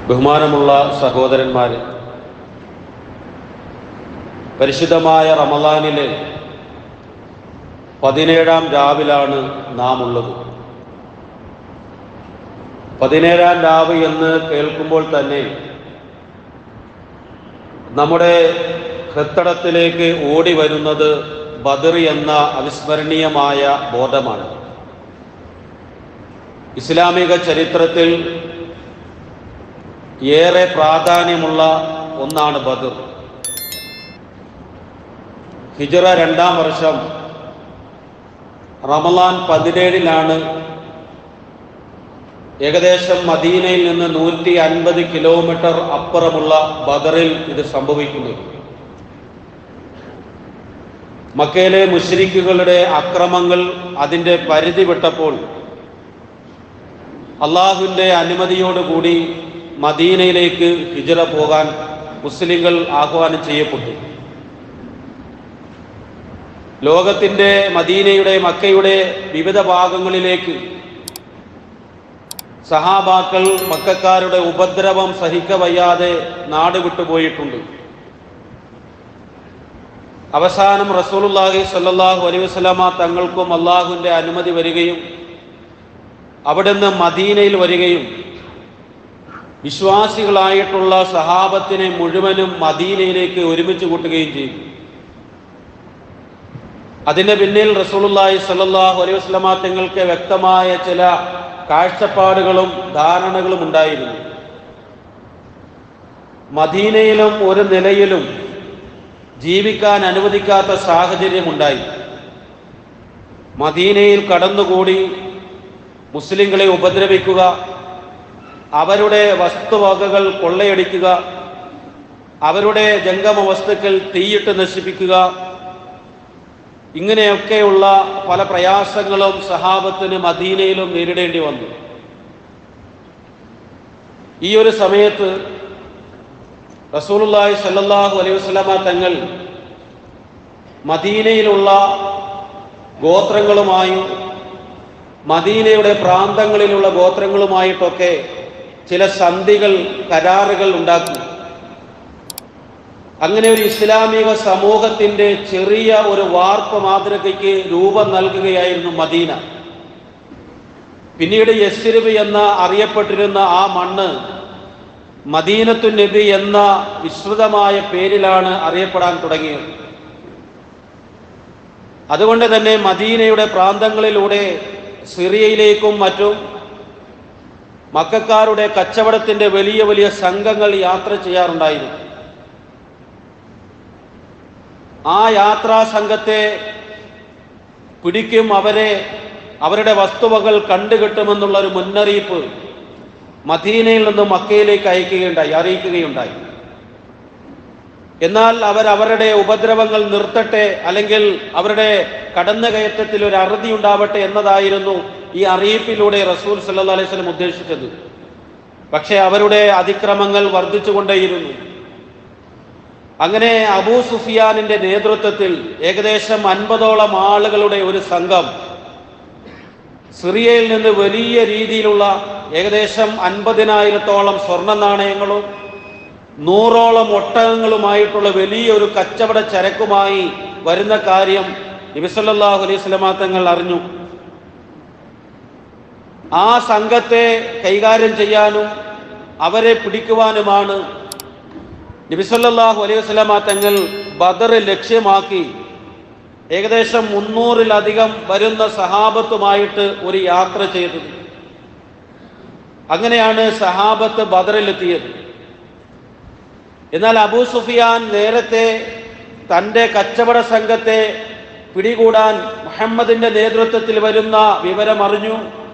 ബഹുമാനമുള്ള സഹോദരന്മാരെ പരിശുദ്ധമായ റമദാനിലെ പതിനേഴാം രാവിലാണ് നാം ഉള്ളത് പതിനേഴാം രാവ് എന്ന് കേൾക്കുമ്പോൾ തന്നെ നമ്മുടെ ഹൃത്തടത്തിലേക്ക് ഓടി വരുന്നത് ബദർ എന്ന അവിസ്മരണീയമായ ബോധമാണ് ഇസ്ലാമിക ചരിത്രത്തിൽ ഏറെ പ്രാധാന്യമുള്ള ഒന്നാണ് ബദർ ഹിജറ രണ്ടാം വർഷം റമലാൻ പതിനേഴിലാണ് ഏകദേശം മദീനയിൽ നിന്ന് നൂറ്റി അൻപത് കിലോമീറ്റർ അപ്പുറമുള്ള ബദറിൽ ഇത് സംഭവിക്കുന്നത് മക്കയിലെ മുശ്രിക്കുകളുടെ അക്രമങ്ങൾ അതിൻ്റെ പരിധി വിട്ടപ്പോൾ അള്ളാഹുവിൻ്റെ അനുമതിയോടുകൂടി മദീനയിലേക്ക് ഹിജറ പോകാൻ മുസ്ലിങ്ങൾ ആഹ്വാനം ചെയ്യപ്പെട്ടു ലോകത്തിൻ്റെ മദീനയുടെ മക്കയുടെ വിവിധ ഭാഗങ്ങളിലേക്ക് സഹാബാക്കൾ മക്കാരുടെ ഉപദ്രവം സഹിക്കവയ്യാതെ നാട് വിട്ടുപോയിട്ടുണ്ട് അവസാനം റസൂലുള്ളാഹി സ്വല്ലല്ലാഹു അലൈഹി വസല്ലമ തങ്ങൾക്കും അള്ളാഹുവിൻ്റെ അനുമതി വരികയും അവിടുന്ന് മദീനയിൽ വരികയും വിശ്വാസികളായിട്ടുള്ള സഹാബത്തിനെ മുഴുവനും മദീനയിലേക്ക് ഒരുമിച്ച് കൂട്ടുകയും ചെയ്തു അതിന്റെ പിന്നിൽ റസൂലുള്ളാഹി സ്വല്ലല്ലാഹു അലൈഹി വസല്ലമ തങ്ങൾക്ക് വ്യക്തമായ ചില കാഴ്ചപ്പാടുകളും ധാരണകളും ഉണ്ടായിരുന്നു മദീനയിലും ഒരു നിലയിലും ജീവിക്കാൻ അനുവദിക്കാത്ത സാഹചര്യമുണ്ടായി മദീനയിൽ കടന്നുകൂടി മുസ്ലിങ്ങളെ ഉപദ്രവിക്കുക അവരുടെ വസ്തുവകകൾ കൊള്ളയടിക്കുക അവരുടെ ജംഗമ വസ്തുക്കൾ തീയിട്ട് നശിപ്പിക്കുക ഇങ്ങനെയൊക്കെയുള്ള പല പ്രയാസങ്ങളും സഹാബത്തിന് മദീനയിലും നേരിടേണ്ടി വന്നു ഈ ഒരു സമയത്ത് റസൂലുള്ളാഹി സല്ലല്ലാഹു അലൈഹി വസല്ലമ തങ്ങൾ മദീനയിലുള്ള ഗോത്രങ്ങളുമായും മദീനയുടെ പ്രാന്തങ്ങളിലുള്ള ഗോത്രങ്ങളുമായിട്ടൊക്കെ ചില സന്ധികൾ കരാറുകൾ ഉണ്ടാക്കി അങ്ങനെ ഒരു ഇസ്ലാമിക സമൂഹത്തിന്റെ ചെറിയ ഒരു വാർപ്പ് മാതൃകയ്ക്ക് രൂപം നൽകുകയായിരുന്നു മദീന പിന്നീട് യസ്രിബ് എന്ന അറിയപ്പെട്ടിരുന്ന ആ മണ്ണ് മദീനത്തു നബി എന്ന വിശ്രുതമായ പേരിലാണ് അറിയപ്പെടാൻ തുടങ്ങിയത് അതുകൊണ്ട് തന്നെ മദീനയുടെ പ്രാന്തങ്ങളിലൂടെ സിറിയയിലേക്കും മറ്റും മക്കാരുടെ കച്ചവടത്തിന്റെ വലിയ വലിയ സംഘങ്ങൾ യാത്ര ചെയ്യാറുണ്ടായിരുന്നു ആ യാത്രാ സംഘത്തെ പിടിക്കും അവരെ അവരുടെ വസ്തുവകൾ കണ്ടുകിട്ടുമെന്നുള്ള ഒരു മുന്നറിയിപ്പ് മദീനയിൽ നിന്ന് മക്കയിലേക്ക് അയക്കുകയുണ്ടായി അറിയിക്കുകയുണ്ടായി എന്നാൽ അവർ അവരുടെ ഉപദ്രവങ്ങൾ നിർത്തട്ടെ അല്ലെങ്കിൽ അവരുടെ കടന്നുകയറ്റത്തിൽ ഒരു അറുതി ഉണ്ടാവട്ടെ എന്നതായിരുന്നു ഈ അറിയിപ്പിലൂടെ റസൂൽ സല്ലാ അലൈഹി സ്വലം ഉദ്ദേശിച്ചത് പക്ഷേ അവരുടെ അതിക്രമങ്ങൾ വർദ്ധിച്ചുകൊണ്ടേയിരുന്നു അങ്ങനെ അബൂ സുഫിയാനിന്റെ നേതൃത്വത്തിൽ ഏകദേശം അൻപതോളം ആളുകളുടെ ഒരു സംഘം സിറിയയിൽ നിന്ന് വലിയ രീതിയിലുള്ള ഏകദേശം അൻപതിനായിരത്തോളം സ്വർണ്ണ നാണയങ്ങളും നൂറോളം ഒട്ടകങ്ങളുമായിട്ടുള്ള വലിയൊരു കച്ചവട ചരക്കുമായി വരുന്ന കാര്യം നബിസല്ലാഹു അലൈഹി സ്വലമാ തങ്ങൾ അറിഞ്ഞു ആ സംഘത്തെ കൈകാര്യം ചെയ്യാനും അവരെ പിടിക്കുവാനുമാണ് നബിസല്ലാഹു അലൈഹി വസ്ലാമ തങ്ങൾ ബദർ ലക്ഷ്യമാക്കി ഏകദേശം മുന്നൂറിലധികം വരുന്ന സഹാബത്തുമായിട്ട് ഒരു യാത്ര ചെയ്തത് അങ്ങനെയാണ് സഹാബത്ത് ബദറിലെത്തിയത് എന്നാൽ അബൂ സുഫിയാൻ നേരത്തെ തൻ്റെ കച്ചവട സംഘത്തെ പിടികൂടാൻ മുഹമ്മദിന്റെ നേതൃത്വത്തിൽ വരുന്ന വിവരം അറിഞ്ഞു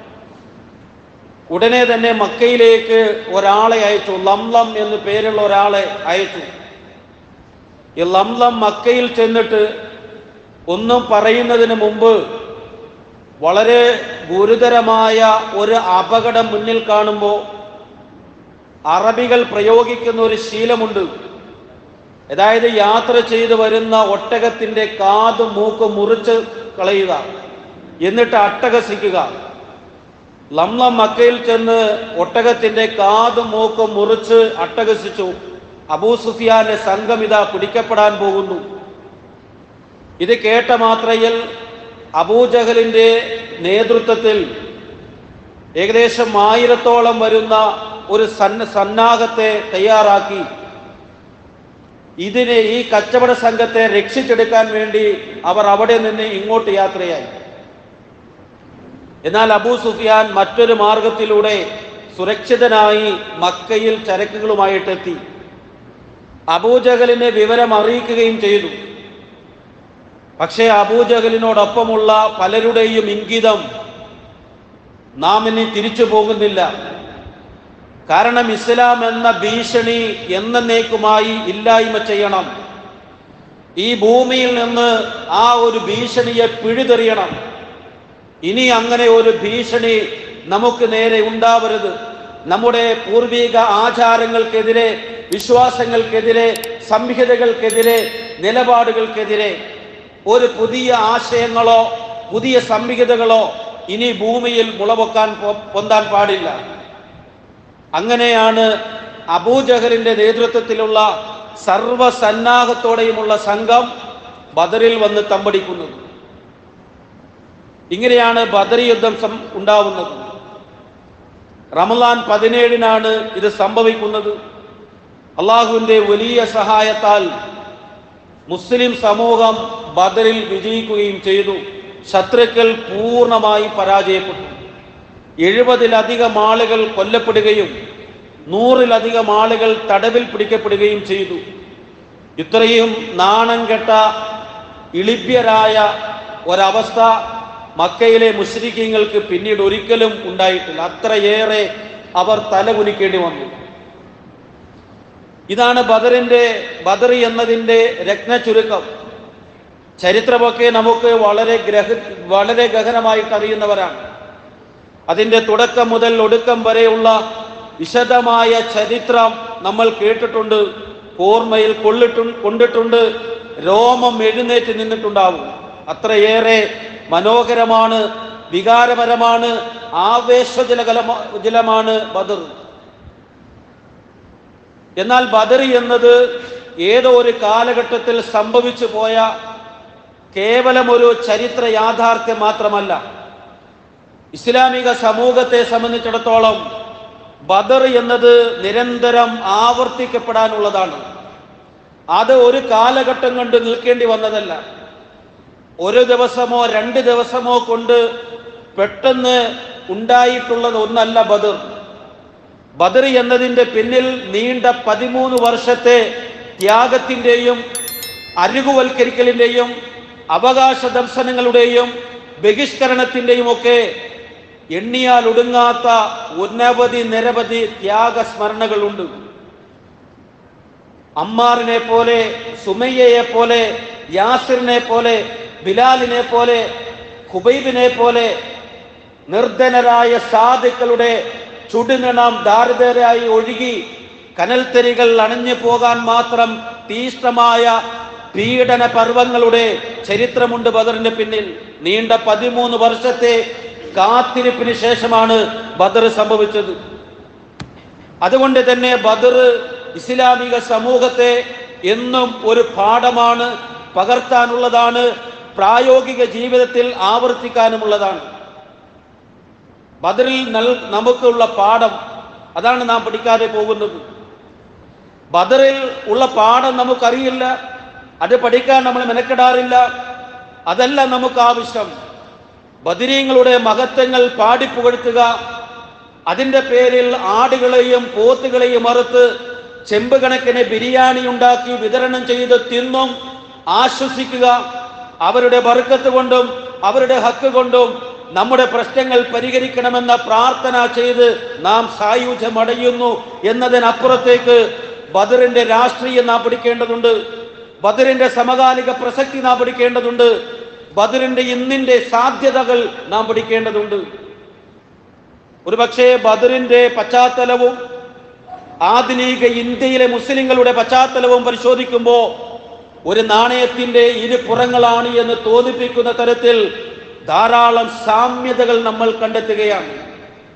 ഉടനെ തന്നെ മക്കയിലേക്ക് ഒരാളെ അയച്ചു ലംലം എന്ന് പേരുള്ള ഒരാളെ അയച്ചു ഈ ലംലം മക്കയിൽ ചെന്നിട്ട് ഒന്നും പറയുന്നതിന് മുമ്പ് വളരെ ഗുരുതരമായ ഒരു അപകടം മുന്നിൽ കാണുമ്പോൾ അറബികൾ പ്രയോഗിക്കുന്ന ഒരു ശീലമുണ്ട് അതായത് യാത്ര ചെയ്തു വരുന്ന ഒട്ടകത്തിന്റെ കാതും മൂക്കും മുറിച്ച് കളയുക എന്നിട്ട് അട്ടഹസിക്കുക ലംലം മക്കയിൽ ചെന്ന് ഒട്ടകത്തിന്റെ കാതും മൂക്കും മുറിച്ച് അട്ടഹസിച്ചു അബൂ സുഫിയാന്റെ സംഘം ഇതാ പിടിക്കപ്പെടാൻ പോകുന്നു ഇത് കേട്ട മാത്രയിൽ അബൂജഹലിന്റെ നേതൃത്വത്തിൽ ഏകദേശം ആയിരത്തോളം വരുന്ന ഒരു സന്ന സന്നാഹത്തെ തയ്യാറാക്കി ഇതിനെ ഈ കച്ചവട സംഘത്തെ രക്ഷിച്ചെടുക്കാൻ വേണ്ടി അവർ അവിടെ നിന്ന് ഇങ്ങോട്ട് യാത്രയായി എന്നാൽ അബൂ സുഫിയാൻ മറ്റൊരു മാർഗത്തിലൂടെ സുരക്ഷിതനായി മക്കയിൽ ചരക്കുകളുമായിട്ടെത്തി അബൂജഹലിനെ വിവരം അറിയിക്കുകയും ചെയ്തു പക്ഷേ അബൂജഹലിനോടൊപ്പമുള്ള പലരുടെയും ഇംഗിതം നാം ഇനി തിരിച്ചു പോകുന്നില്ല കാരണം ഇസ്ലാം എന്ന ഭീഷണി എന്നേക്കുമായി ഇല്ലായ്മ ചെയ്യണം ഈ ഭൂമിയിൽ നിന്ന് ആ ഒരു ഭീഷണിയെ പിഴുതെറിയണം ഇനി അങ്ങനെ ഒരു ഭീഷണി നമുക്ക് നേരെ ഉണ്ടാവരുത് നമ്മുടെ പൂർവിക ആചാരങ്ങൾക്കെതിരെ വിശ്വാസങ്ങൾക്കെതിരെ സംഹിതകൾക്കെതിരെ നിലപാടുകൾക്കെതിരെ ഒരു പുതിയ ആശയങ്ങളോ പുതിയ സംഹിതകളോ ഇനി ഭൂമിയിൽ മുളപൊക്കാൻ പൊ- പൊന്താൻ പാടില്ല അങ്ങനെയാണ് അബൂജഹലിന്റെ നേതൃത്വത്തിലുള്ള സർവസന്നാഹത്തോടെയുമുള്ള സംഘം ബദറിൽ വന്ന് തമ്പടിക്കുന്നത് ഇങ്ങനെയാണ് ബദർ യുദ്ധം സം- ഉണ്ടാവുന്നത് റമലാൻ പതിനേഴിനാണ് ഇത് സംഭവിക്കുന്നത് അള്ളാഹുവിന്റെ വലിയ സഹായത്താൽ മുസ്ലിം സമൂഹം ബദറിൽ വിജയിക്കുകയും ചെയ്തു ശത്രുക്കൾ പൂർണ്ണമായി പരാജയപ്പെട്ടു എഴുപതിലധികം ആളുകൾ കൊല്ലപ്പെടുകയും നൂറിലധികം ആളുകൾ തടവിൽ പിടിക്കപ്പെടുകയും ചെയ്തു ഇത്രയും നാണം കെട്ട ഇളിഭ്യരായ ഒരവസ്ഥ മക്കയിലെ മുസ്ലിക്കങ്ങൾക്ക് പിന്നീട് ഒരിക്കലും ഉണ്ടായിട്ടില്ല അത്രയേറെ അവർ തലകുനിക്കേണ്ടി വന്നു ഇതാണ് ബദറിന്റെ ബദർ എന്നതിൻ്റെ രത്ന ചുരുക്കം ചരിത്രമൊക്കെ നമുക്ക് വളരെ ഗ്രഹ വളരെ ഗഹനമായിട്ട് അറിയുന്നവരാണ് അതിൻ്റെ തുടക്കം മുതൽ ഒടുക്കം വരെയുള്ള വിശദമായ ചരിത്രം നമ്മൾ കേട്ടിട്ടുണ്ട് ഓർമ്മയിൽ കൊള്ളിട്ടു കൊണ്ടിട്ടുണ്ട് രോമം എഴുന്നേറ്റ് നിന്നിട്ടുണ്ടാവും അത്രയേറെ മനോഹരമാണ് വികാരപരമാണ് ആവേശജലകലമ ജലമാണ് ബദർ എന്നാൽ ബദർ എന്നത് ഏതോ ഒരു കാലഘട്ടത്തിൽ സംഭവിച്ചു പോയ കേവലം ഒരു ചരിത്ര യാഥാർത്ഥ്യം മാത്രമല്ല ഇസ്ലാമിക സമൂഹത്തെ സംബന്ധിച്ചിടത്തോളം ബദർ എന്നത് നിരന്തരം ആവർത്തിക്കപ്പെടാനുള്ളതാണ് അത് ഒരു കാലഘട്ടം കൊണ്ട് നിൽക്കേണ്ടി വന്നതല്ല ഒരു ദിവസമോ രണ്ട് ദിവസമോ കൊണ്ട് പെട്ടെന്ന് ഉണ്ടായിട്ടുള്ളത് ഒന്നല്ല ബദർ ബദർ എന്നതിൻ്റെ പിന്നിൽ നീണ്ട പതിമൂന്ന് വർഷത്തെ ത്യാഗത്തിൻ്റെയും അരികുവൽക്കരിക്കലിൻ്റെയും അവകാശ ദർശനങ്ങളുടെയും ബഹിഷ്കരണത്തിൻ്റെയും ഒക്കെ എണ്ണിയാൽ ഒടുങ്ങാത്ത ഉന്നവധി നിരവധി ത്യാഗസ്മരണകളുണ്ട് അമ്മാറിനെ പോലെ സുമയ്യയെ പോലെ യാസിറിനെ പോലെ ബിലാലിനെ പോലെ ഖുബൈബിനെ പോലെ നിർധനരായ സാധുക്കളുടെ ചുടുനിണം ദാരിദ്ര്യരായി ഒഴുകി കനൽത്തരികൾ അണഞ്ഞു പോകാൻ മാത്രം തീഷ്ണമായ പീഡന പർവങ്ങളുടെ ചരിത്രമുണ്ട് ബദറിന്റെ പിന്നിൽ നീണ്ട പതിമൂന്ന് വർഷത്തെ കാത്തിരിപ്പിന് ശേഷമാണ് ബദർ സംഭവിച്ചത് അതുകൊണ്ട് തന്നെ ബദർ ഇസ്ലാമിക സമൂഹത്തെ എന്നും ഒരു പാഠമാണ് പകർത്താനുള്ളതാണ് പ്രായോഗിക ജീവിതത്തിൽ ആവർത്തിക്കാനുമുള്ളതാണ് ബദറിൽ നൽ നമുക്കുള്ള പാഠം അതാണ് നാം പഠിക്കാതെ പോകുന്നത് ബദറിൽ ഉള്ള പാഠം നമുക്കറിയില്ല അത് പഠിക്കാൻ നമ്മൾ മെനക്കെടാറില്ല അതല്ല നമുക്ക് ആവശ്യം ബദിരീങ്ങളുടെ മഹത്വങ്ങൾ പാടിപ്പുകഴ്ത്തുക അതിൻ്റെ പേരിൽ ആടുകളെയും പോത്തുകളെയും അറുത്ത് ചെമ്പ് കണക്കിന് ബിരിയാണി ഉണ്ടാക്കി വിതരണം ചെയ്ത് തിന്നും ആശ്വസിക്കുക അവരുടെ ബർക്കത്ത് കൊണ്ടും അവരുടെ ഹക്ക് കൊണ്ടും നമ്മുടെ പ്രശ്നങ്ങൾ പരിഹരിക്കണമെന്ന പ്രാർത്ഥന ചെയ്ത് നാം സായുജ്യമടയുന്നു എന്നതിനപ്പുറത്തേക്ക് ബദറിന്റെ രാഷ്ട്രീയം നാം പഠിക്കേണ്ടതുണ്ട് ബദറിന്റെ സമകാലിക പ്രസക്തി നാം പഠിക്കേണ്ടതുണ്ട് ബദറിന്റെ ഇന്നിന്റെ സാധ്യതകൾ നാം പഠിക്കേണ്ടതുണ്ട് ഒരുപക്ഷെ ബദറിന്റെ പശ്ചാത്തലവും ആധുനിക ഇന്ത്യയിലെ മുസ്ലിങ്ങളുടെ പശ്ചാത്തലവും പരിശോധിക്കുമ്പോൾ ഒരു നാണയത്തിന്റെ ഇരുപുറങ്ങളാണ് എന്ന് തോന്നിപ്പിക്കുന്ന തരത്തിൽ ധാരാളം സാമ്യതകൾ നമ്മൾ കണ്ടെത്തുകയാണ്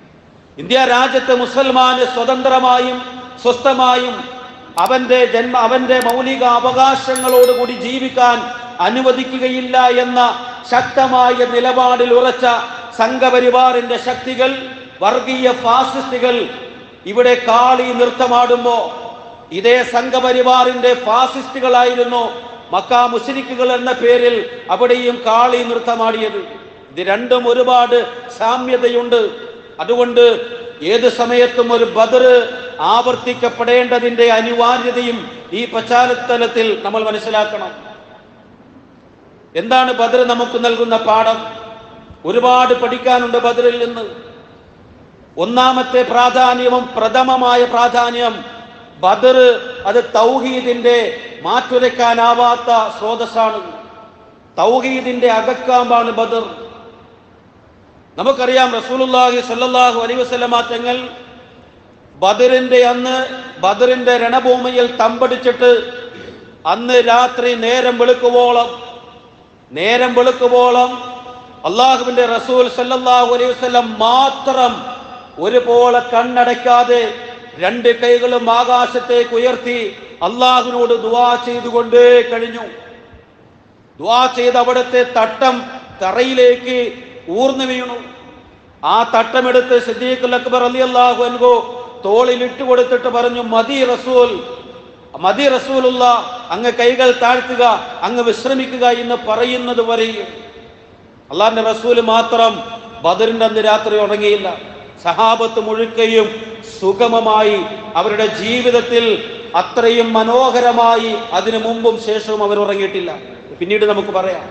ഇന്ത്യ രാജ്യത്ത് മുസൽമാന് സ്വതന്ത്രമായും സ്വസ്ഥമായും അവന്റെ ജന്മ അവന്റെ മൗലിക അവകാശങ്ങളോടുകൂടി ജീവിക്കാൻ അനുവദിക്കുകയില്ല എന്ന ശക്തമായ നിലപാടിൽ ഉറച്ച സംഘപരിവാറിന്റെ ശക്തികൾ വർഗീയ ഫാസിസ്റ്റുകൾ ഇവിടെ കാളി നൃത്തമാടുമ്പോ ഇതേ സംഘപരിവാറിന്റെ ഫാസിസ്റ്റുകളായിരുന്നു മക്ക മുസ്ലിക്കുകൾ എന്ന പേരിൽ അവിടെയും കാളി നൃത്തമാടിയത് ഇത് രണ്ടും ഒരുപാട് സാമ്യതയുണ്ട് അതുകൊണ്ട് ഏത് സമയത്തും ഒരു ബദർ ആവർത്തിക്കപ്പെടേണ്ടതിന്റെ അനിവാര്യതയും ഈ പശ്ചാത്തലത്തിൽ നമ്മൾ മനസ്സിലാക്കണം എന്താണ് ബദർ നമുക്ക് നൽകുന്ന പാഠം ഒരുപാട് പഠിക്കാനുണ്ട് ബദറിൽ നിന്ന് ഒന്നാമത്തെ പ്രാധാന്യവും പ്രഥമമായ പ്രാധാന്യം ബദർ അത് തൗഹീദിന്റെ മാറ്റുരയ്ക്കാനാവാത്ത സ്രോതസ്സാണ് തൗഹീദിന്റെ അകക്കാമ്പാണ് ബദർ നമുക്കറിയാം റസൂലുള്ളാഹി സ്വല്ലല്ലാഹു അലൈഹി വസല്ലമ തങ്ങൾ ബദറിന്റെ അന്ന് ബദറിന്റെ രണഭൂമിയിൽ തമ്പടിച്ചിട്ട് അന്ന് രാത്രി നേരം വെളുക്കുവോളം നേരം വെളുക്കുവോളം അള്ളാഹുവിന്റെ റസൂൽ സല്ലല്ലാഹു അലൈഹി വസല്ലം മാത്രം ഒരുപോലെ കണ്ണടയ്ക്കാതെ രണ്ട് കൈകളും ആകാശത്തേക്ക് ഉയർത്തി അള്ളാഹുവിനോട് ദുവാ ചെയ്തുകൊണ്ടേ കഴിഞ്ഞു ദുവാ ചെയ്ത് അവിടുത്തെ തട്ടം തറയിലേക്ക് ഊർന്നു വീണു ആ തട്ടമെടുത്ത് സിദ്ദീഖുൽ അക്ബർ അലി അള്ളാഹു അൻഹു തോളിൽ ഇട്ടുകൊടുത്തിട്ട് പറഞ്ഞു മതി റസൂൽ മതി റസൂലുള്ള അങ്ങ് കൈകൾ താഴ്ത്തുക അങ്ങ് വിശ്രമിക്കുക എന്ന് പറയുന്നത് വരെയും അള്ളാഹിന്റെ റസൂൽ മാത്രം ബദറിന്റെ അന്ന് രാത്രി ഉറങ്ങിയില്ല സഹാബത്ത് മുഴുക്കയും സുഗമമായി അവരുടെ ജീവിതത്തിൽ അത്രയും മനോഹരമായി അതിനു മുമ്പും ശേഷവും അവർ ഉറങ്ങിയിട്ടില്ല പിന്നീട് നമുക്ക് പറയാം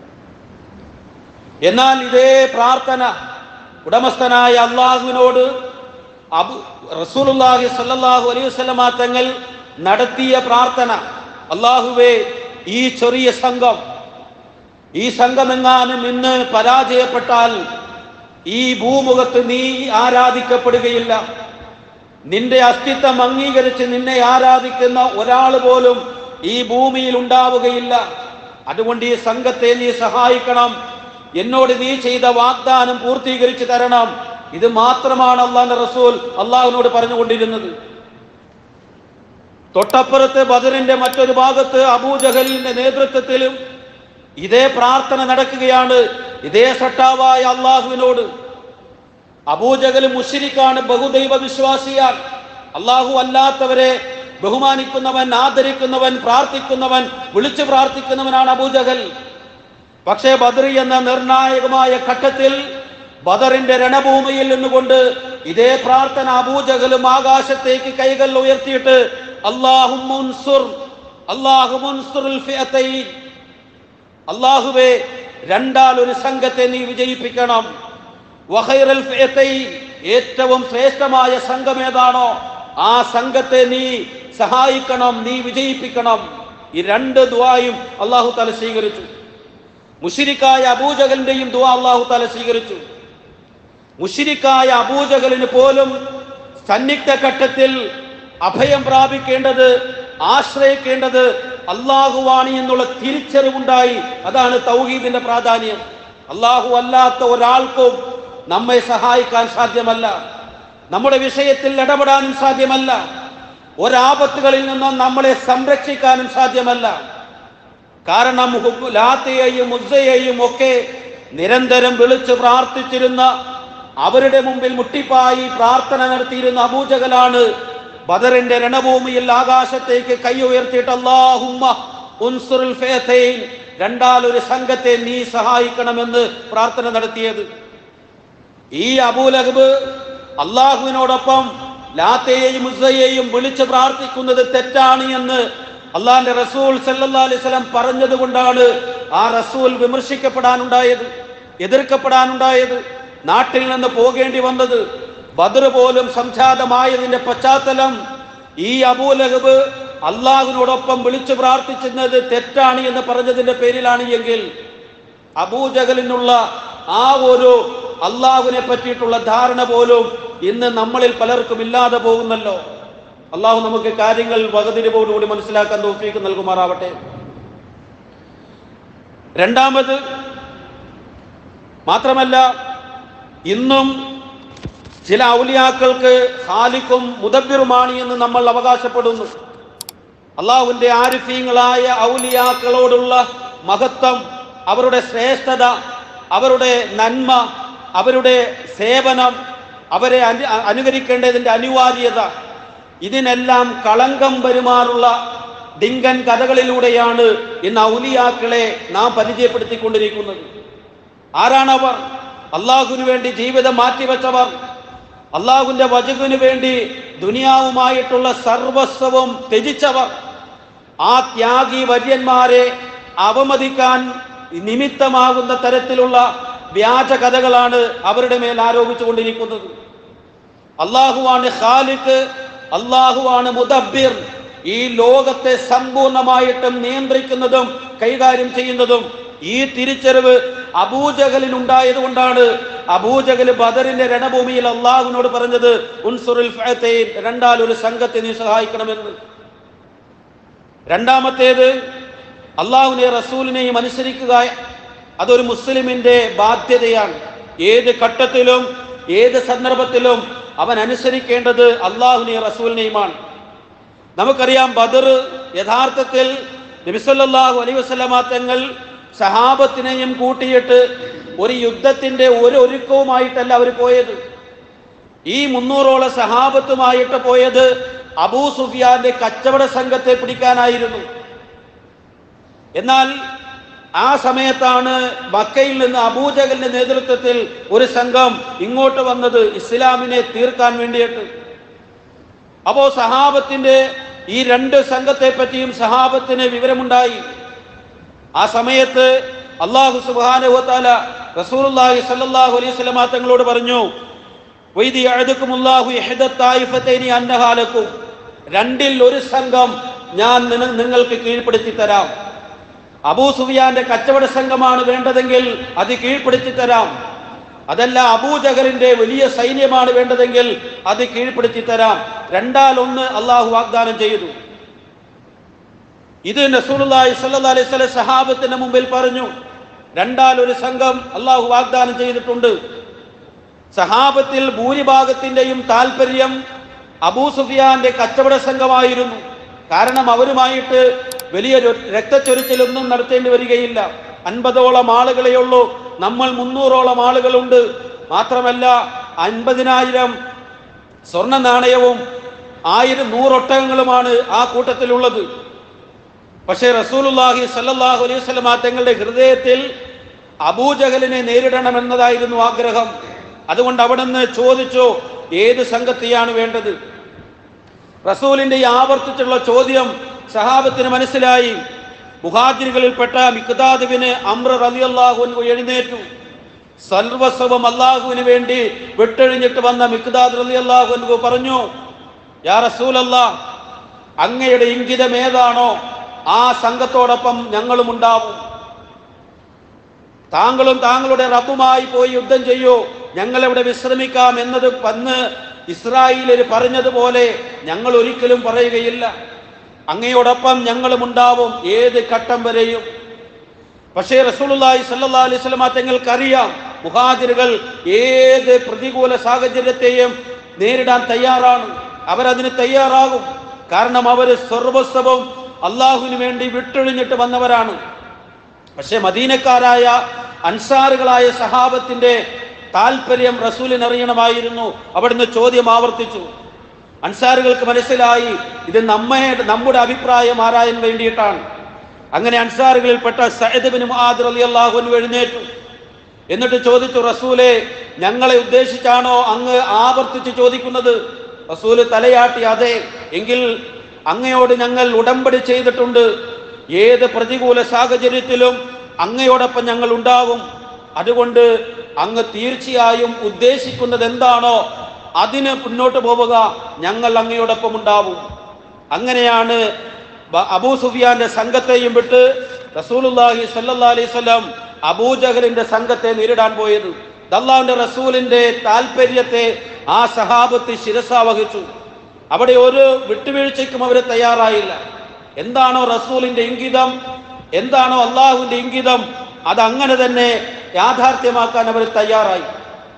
എന്നാൽ ഇതേ പ്രാർത്ഥന ഉടമസ്ഥനായ അള്ളാഹുവിനോട് അബു റസൂലുള്ളാഹി സ്വല്ലല്ലാഹു അലൈഹി വസല്ലമ തങ്ങൾ നടത്തിയ പ്രാർത്ഥന അള്ളാഹുവേ ഈ ചെറിയ സംഘം ഈ സംഘമെങ്ങാനും ഇന്ന് പരാജയപ്പെട്ടാൽ ഈ ഭൂമുഖത്ത് നീ ആരാധിക്കപ്പെടുകയില്ല നിന്റെ അസ്തിത്വം അംഗീകരിച്ച് നിന്നെ ആരാധിക്കുന്ന ഒരാൾ പോലും ഈ ഭൂമിയിൽ ഉണ്ടാവുകയില്ല അതുകൊണ്ട് ഈ സംഘത്തെ നീ സഹായിക്കണം എന്നോട് നീ ചെയ്ത വാഗ്ദാനം പൂർത്തീകരിച്ചു തരണം ഇത് മാത്രമാണ് അള്ളാന്റെ റസൂൽ അള്ളാഹുവിനോട് പറഞ്ഞുകൊണ്ടിരുന്നത് തൊട്ടപ്പുറത്ത് ബദറിന്റെ മറ്റൊരു ഭാഗത്ത് അബൂജഹലിന്റെ നേതൃത്വത്തിലും ഇതേ പ്രാർത്ഥന നടക്കുകയാണ് ഇതേ സട്ടാവായ അള്ളാഹുവിനോട് അബൂജഹൽ മുഷിരിക്കാണ് ബഹുദൈവ വിശ്വാസിയാൽ അള്ളാഹു അല്ലാത്തവരെ ബഹുമാനിക്കുന്നവൻ ആദരിക്കുന്നവൻ പ്രാർത്ഥിക്കുന്നവൻ വിളിച്ചു പ്രാർത്ഥിക്കുന്നവനാണ് അബൂജഹൽ പക്ഷേ ബദറി എന്ന നിർണായകമായ ഘട്ടത്തിൽ ബദറിന്റെ രണഭൂമിയിൽ നിന്നുകൊണ്ട് ഇതേ പ്രാർത്ഥന അബൂജഹലും ആകാശത്തേക്ക് കൈകൾ ഉയർത്തിയിട്ട് അള്ളാഹുർ അള്ളാഹുവേ രണ്ടാൽ ഒരു സംഘത്തെ നീ വിജയിപ്പിക്കണം വഖൈറൽ ഫിഅത്തൈൻ, ഏറ്റവും ശ്രേഷ്ഠമായ സംഘം ഏതാണോ ആ സംഘത്തെ നീ സഹായിക്കണം നീ വിജയിപ്പിക്കണം ഈ രണ്ട് ദുആയും അള്ളാഹു താല സ്വീകരിച്ചു മുഷിരിക്കായ അബൂജഹലിന്റെയും ദുആ അള്ളാഹു താല സ്വീകരിച്ചു മുഷിരിക്കായ അബൂജഹലിന് പോലും സന്നിഗ്ധ ഘട്ടത്തിൽ അഭയം പ്രാപിക്കേണ്ടത് ആശ്രയിക്കേണ്ടത് അള്ളാഹുവാണി എന്നുള്ള തിരിച്ചറിവുണ്ടായി അതാണ് തൗഹീദിന്റെ പ്രാധാന്യം അള്ളാഹു അല്ലാത്ത ഒരാൾക്കും നമ്മെ സഹായിക്കാൻ സാധ്യമല്ല നമ്മുടെ വിഷയത്തിൽ ഇടപെടാനും സാധ്യമല്ല ഒരാപത്തുകളിൽ നിന്നും നമ്മളെ സംരക്ഷിക്കാനും സാധ്യമല്ല കാരണം ഹുബ് ലാത്തയെയും ഉസ്സയെയും ഒക്കെ നിരന്തരം വിളിച്ച് പ്രാർത്ഥിച്ചിരുന്ന അവരുടെ മുമ്പിൽ മുട്ടിപ്പായി പ്രാർത്ഥന നടത്തിയിരുന്ന അബൂജകലാണ് ബദറിന്റെ രണഭൂമിയിൽ ആകാശത്തേക്ക് കൈ ഉയർത്തിയിട്ട് അല്ലാഹുമ്മ ഉൻസുറുൽ ഫേത്തൈൻ രണ്ടാൽ ഒരു സംഘത്തെ നീ സഹായിക്കണമെന്ന് പ്രാർത്ഥന നടത്തിയത് ഈ അബൂലഹബ് അള്ളാഹുവിനോടൊപ്പം ലാത്തയെയും ഉസ്സയെയും വിളിച്ച് പ്രാർത്ഥിക്കുന്നത് തെറ്റാണ് എന്ന് അള്ളാഹിന്റെ റസൂൽ സല്ലല്ലാഹു അലൈഹി വസല്ലം പറഞ്ഞത് കൊണ്ടാണ് ആ റസൂൽ വിമർശിക്കപ്പെടാനുണ്ടായത് എതിർക്കപ്പെടാനുണ്ടായത് നാട്ടിൽ നിന്ന് പോകേണ്ടി വന്നത് ബദർ പോലും സംജാതമായതിന്റെ പശ്ചാത്തലം ഈ അബൂലഹബ് അള്ളാഹുവിനോടൊപ്പം വിളിച്ചു പ്രാർത്ഥിച്ചിരുന്നത് തെറ്റാണ് എന്ന് പറഞ്ഞതിന്റെ പേരിലാണ് എങ്കിൽ അബൂജഹലിനുള്ള ആ ഒരു അള്ളാഹുവിനെ പറ്റിയിട്ടുള്ള ധാരണ പോലും ഇന്ന് നമ്മളിൽ പലർക്കും ഇല്ലാതെ പോകുന്നല്ലോ അള്ളാഹു നമുക്ക് കാര്യങ്ങൾ വകതിരിവോടുകൂടി മനസ്സിലാക്കാൻ തോഫീക്ക് നൽകുമാറാവട്ടെ രണ്ടാമത് മാത്രമല്ല ഇന്നും ചില ഔലിയാക്കൾക്ക് ഖാലിക്കും മുദബിറുമാണ് എന്ന് നമ്മൾ അവകാശപ്പെടുന്നു അള്ളാഹുവിന്റെ ആരിഫീങ്ങളായ ഔലിയാക്കളോടുള്ള മഹത്വം അവരുടെ ശ്രേഷ്ഠത അവരുടെ നന്മ അവരുടെ സേവനം അവരെ അനു അനുകരിക്കേണ്ടതിന്റെ അനിവാര്യത ഇതിനെല്ലാം കളങ്കം വരുമാറുള്ള ഡിങ്കൻ കഥകളിലൂടെയാണ് ഇന്ന് ഔലിയാക്കളെ നാം പരിചയപ്പെടുത്തിക്കൊണ്ടിരിക്കുന്നത് ആരാണവർ അള്ളാഹുവിന് വേണ്ടി ജീവിതം മാറ്റിവെച്ചവർ അള്ളാഹുവിന്റെ വജുവിന് വേണ്ടി ദുനിയാവുമായിട്ടുള്ള സർവസ്വവും ത്യജിച്ചവർ ആ ത്യാഗി വര്യന്മാരെ അവമതിക്കാൻ നിമിത്തമാകുന്ന തരത്തിലുള്ള വ്യാജ കഥകളാണ് അവരുടെ മേൽ ആരോപിച്ചുകൊണ്ടിരിക്കുന്നത് അള്ളാഹുവാണ് ഖാലിഖ് അള്ളാഹുവാണ് മുദബ്ബിർ ഈ ലോകത്തെ സമ്പൂർണമായിട്ടും നിയന്ത്രിക്കുന്നതും കൈകാര്യം ചെയ്യുന്നതും ഈ തിരിച്ചറിവ് അബൂജഹലിന് ഉണ്ടായത് കൊണ്ടാണ് അബൂജഹൽ ബദറിന്റെ രണഭൂമിയിൽ അള്ളാഹുവിനോട് പറഞ്ഞത് ഉൻസുറുൽ ഫഅത്തൈൻ രണ്ടാൽ ഒരു സംഘത്തെ നീ സഹായിക്കണമെന്ന് രണ്ടാമത്തേത് അള്ളാഹുവിനെ റസൂലിനെയും അനുസരിക്കുക അതൊരു മുസ്ലിമിന്റെ ബാധ്യതയാണ് ഏത് ഘട്ടത്തിലും ഏത് സന്ദർഭത്തിലും അവൻ അനുസരിക്കേണ്ടത് അള്ളാഹുവിനെയും റസൂലിനെയുമാണ് നമുക്കറിയാം ബദർ യഥാർത്ഥത്തിൽ നബിസല്ലാഹു അലൈ വസ്ലമ തങ്ങൾ സഹാബത്തിനെയും കൂട്ടിയിട്ട് ഒരു യുദ്ധത്തിന്റെ ഒരു ഒരുക്കവുമായിട്ടല്ല അവർ പോയത് ഈ മുന്നൂറോളം സഹാബത്തുമായിട്ട് പോയത് അബൂ സുഫിയാന്റെ കച്ചവട സംഘത്തെ പിടിക്കാനായിരുന്നു എന്നാൽ ആ സമയത്താണ് മക്കയിൽ നിന്ന് അബൂജഹലിന്റെ നേതൃത്വത്തിൽ ഒരു സംഘം ഇങ്ങോട്ട് വന്നത് ഇസ്ലാമിനെ തീർക്കാൻ വേണ്ടിയിട്ട് അപ്പോ സഹാബത്തിന്റെ ഈ രണ്ട് സംഘത്തെ പറ്റിയും സഹാബത്തിന് വിവരമുണ്ടായി ആ സമയത്ത് അള്ളാഹു സുബാനുവത്താല റസൂലുള്ളാഹി സ്വല്ലല്ലാഹു അലൈഹി വസല്ലമ തങ്ങളോട് പറഞ്ഞു വൈദി അഴുതുക്കുമുല്ലാഹു ഇഹദത്തായിഫത്തൈനി അന്നഹാലക്കും രണ്ടിൽ ഒരു സംഘം ഞാൻ നിന- നിങ്ങൾക്ക് കീഴ്പ്പെടുത്തി തരാം അബൂ സുഫിയാന്റെ കച്ചവട സംഘമാണ് വേണ്ടതെങ്കിൽ അത് കീഴ്പ്പെടുത്തി തരാം അതല്ല അബൂജഹലിന്റെ വലിയ സൈന്യമാണ് വേണ്ടതെങ്കിൽ അത് കീഴ്പ്പെടുത്തി തരാം രണ്ടാൽ ഒന്ന് അള്ളാഹു വാഗ്ദാനം ചെയ്തു ഇത് നസൂലുള്ളാഹി സ്വല്ലല്ലാഹി അലൈഹി വസല്ലം സഹാബത്തിന്റെ മുമ്പിൽ പറഞ്ഞു രണ്ടാൽ ഒരു സംഘം അള്ളാഹു വാഗ്ദാനം ചെയ്തിട്ടുണ്ട് സഹാബത്തിൽ ഭൂരിഭാഗത്തിന്റെയും താല്പര്യം അബൂ സുഫിയാന്റെ കച്ചവട സംഘമായിരുന്നു കാരണം അവരുമായിട്ട് വലിയ ഒരു രക്തച്ചൊരിച്ചിലൊന്നും നടത്തേണ്ടി വരികയില്ല അൻപതോളം ആളുകളേ ഉള്ളൂ നമ്മൾ മുന്നൂറോളം ആളുകളുണ്ട് മാത്രമല്ല അൻപതിനായിരം സ്വർണ്ണ നാണയവും ആയിരം നൂറൊട്ടകങ്ങളുമാണ് ആ കൂട്ടത്തിലുള്ളത് പക്ഷേ റസൂലുള്ളാഹി സല്ലല്ലാഹു അലൈഹി വസല്ലമ തങ്ങളുടെ ഹൃദയത്തിൽ അബൂജഹലിനെ നേരിടണമെന്നതായിരുന്നു ആഗ്രഹം അതുകൊണ്ട് അവിടുന്ന് ചോദിച്ചു ഏത് സംഘത്തെയാണ് വേണ്ടത് റസൂലിന്റെ ഈ ആവർത്തിച്ചുള്ള ചോദ്യം സഹാബത്തിന് മനസ്സിലായി മുഹാജിറുകളിൽപ്പെട്ട മിക്താദുവിന് അമ്ര റളിയല്ലാഹു അൻഹു എഴുന്നേറ്റു സർവസ്വം അള്ളാഹുവിന് വേണ്ടി വിട്ടൊഴിഞ്ഞിട്ട് വന്ന മിക്താദ് റളിയല്ലാഹു അൻഹു പറഞ്ഞു യാ റസൂലല്ലാ അങ്ങയുടെ ഇംഗിതം ഏതാണോ ആ സംഘത്തോടൊപ്പം ഞങ്ങളും ഉണ്ടാവും താങ്കളും താങ്കളുടെ റബ്ബുമായി പോയി യുദ്ധം ചെയ്യൂ ഞങ്ങൾ ഇവിടെ വിശ്രമിക്കാം എന്നത് വന്ന് ഇസ്രായേലർ പറഞ്ഞതുപോലെ ഞങ്ങൾ ഒരിക്കലും പറയുകയില്ല അങ്ങയോടൊപ്പം ഞങ്ങളും ഉണ്ടാവും ഏത് ഘട്ടം വരെയും പക്ഷേ റസൂലുള്ളാഹി സ്വല്ലല്ലാഹി അലൈഹി വസല്ലമ തങ്ങൾക്കറിയാം മുഹാജിറുകൾ ഏത് പ്രതികൂല സാഹചര്യത്തെയും നേരിടാൻ തയ്യാറാണ് അവരതിന് തയ്യാറാകും കാരണം അവർ സർവസ്വവും അള്ളാഹുവിന് വേണ്ടി വിട്ടൊഴിഞ്ഞിട്ട് വന്നവരാണ് പക്ഷെ മദീനക്കാരായ അൻസാറുകളായ സഹാബത്തിന്റെ താല്പര്യം റസൂലിന് അറിയണമായിരുന്നു അവിടുന്ന് ചോദ്യം ആവർത്തിച്ചു അൻസാറുകൾക്ക് മനസ്സിലായി ഇത് നമ്മെ നമ്മുടെ അഭിപ്രായം ആരായാൻ വേണ്ടിയിട്ടാണ് അങ്ങനെ അൻസാറുകളിൽപ്പെട്ട സയ്യിദ് ബിൻ മുആദ് റളിയല്ലാഹു അൻഹു എഴുന്നേറ്റു എന്നിട്ട് ചോദിച്ചു റസൂലെ ഞങ്ങളെ ഉദ്ദേശിച്ചാണോ അങ്ങ് ആവർത്തിച്ച് ചോദിക്കുന്നത് റസൂല് തലയാട്ടി അതെ എങ്കിൽ അങ്ങയോട് ഞങ്ങൾ ഉടമ്പടി ചെയ്തിട്ടുണ്ട് ഏത് പ്രതികൂല സാഹചര്യത്തിലും അങ്ങയോടൊപ്പം ഞങ്ങൾ ഉണ്ടാവും അതുകൊണ്ട് അങ്ങ് തീർച്ചയായും ഉദ്ദേശിക്കുന്നത് എന്താണോ അതിന് മുന്നോട്ട് പോവുക ഞങ്ങൾ അങ്ങയോടൊപ്പം ഉണ്ടാവും അങ്ങനെയാണ് ബ- അബൂ സുഫിയാന്റെ സംഘത്തെയും വിട്ട് റസൂലുള്ളാഹി സ്വല്ലല്ലാഹി അലൈഹി വസല്ലം അബൂജഹലിന്റെ സംഘത്തെ നേരിടാൻ പോയത് അള്ളാഹുവിന്റെ റസൂലിന്റെ താല്പര്യത്തെ ആ സഹാബത്ത് ശിരസ വഹിച്ചു അവിടെ ഒരു വിട്ടുവീഴ്ചയ്ക്കും അവർ തയ്യാറായില്ല എന്താണോ റസൂലിന്റെ ഇംഗിതം എന്താണോ അള്ളാഹുവിന്റെ ഇംഗിതം അത് അങ്ങനെ തന്നെ യാഥാർത്ഥ്യമാക്കാൻ അവർ തയ്യാറായി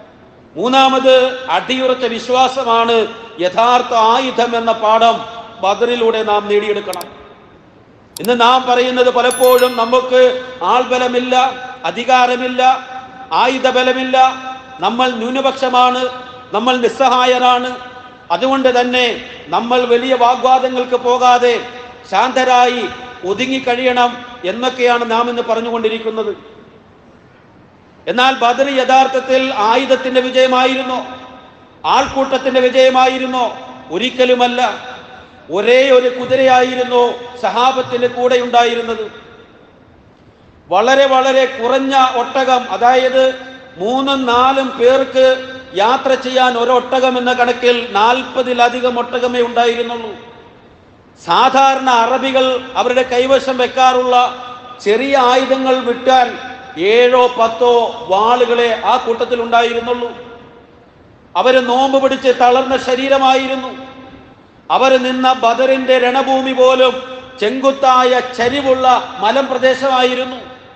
മൂന്നാമത് അടിയുറച്ച വിശ്വാസമാണ് യഥാർത്ഥ ആയുധം എന്ന പാഠം ബദറിലൂടെ നാം നേടിയെടുക്കണം ഇന്ന് നാം പറയുന്നത് പലപ്പോഴും നമുക്ക് ആൾബലമില്ല അധികാരമില്ല ആയുധബലമില്ല നമ്മൾ ന്യൂനപക്ഷമാണ് നമ്മൾ നിസ്സഹായരാണ് അതുകൊണ്ട് തന്നെ നമ്മൾ വലിയ വാഗ്വാദങ്ങൾക്ക് പോകാതെ ശാന്തരായി ഒതുങ്ങിക്കഴിയണം എന്നൊക്കെയാണ് നാം ഇന്ന് പറഞ്ഞുകൊണ്ടിരിക്കുന്നത് എന്നാൽ ബദർ യഥാർത്ഥത്തിൽ ആയുധത്തിന്റെ വിജയമായിരുന്നോ ആൾക്കൂട്ടത്തിന്റെ വിജയമായിരുന്നോ ഒരിക്കലുമല്ല ഒരേ ഒരു കുതിരയായിരുന്നു സഹാബത്തിന്റെ കൂടെ ഉണ്ടായിരുന്നത് വളരെ വളരെ കുറഞ്ഞ ഒട്ടകം അതായത് മൂന്നും നാലും പേർക്ക് യാത്ര ചെയ്യാൻ ഒരൊട്ടകം എന്ന കണക്കിൽ നാൽപ്പതിലധികം ഒട്ടകമേ ഉണ്ടായിരുന്നുള്ളൂ സാധാരണ അറബികൾ അവരുടെ കൈവശം വെക്കാറുള്ള ചെറിയ ആയുധങ്ങൾ വിട്ടാൽ ഏഴോ പത്തോ വാളുകളെ ആ കൂട്ടത്തിൽ ഉണ്ടായിരുന്നുള്ളൂ അവര് നോമ്പ് പിടിച്ച് തളർന്ന ശരീരമായിരുന്നു അവർ നിന്ന ബദറിന്റെ രണഭൂമി പോലും ചെങ്കുത്തായ ചരിവുള്ള മലമ്പ്രദേശമായിരുന്നു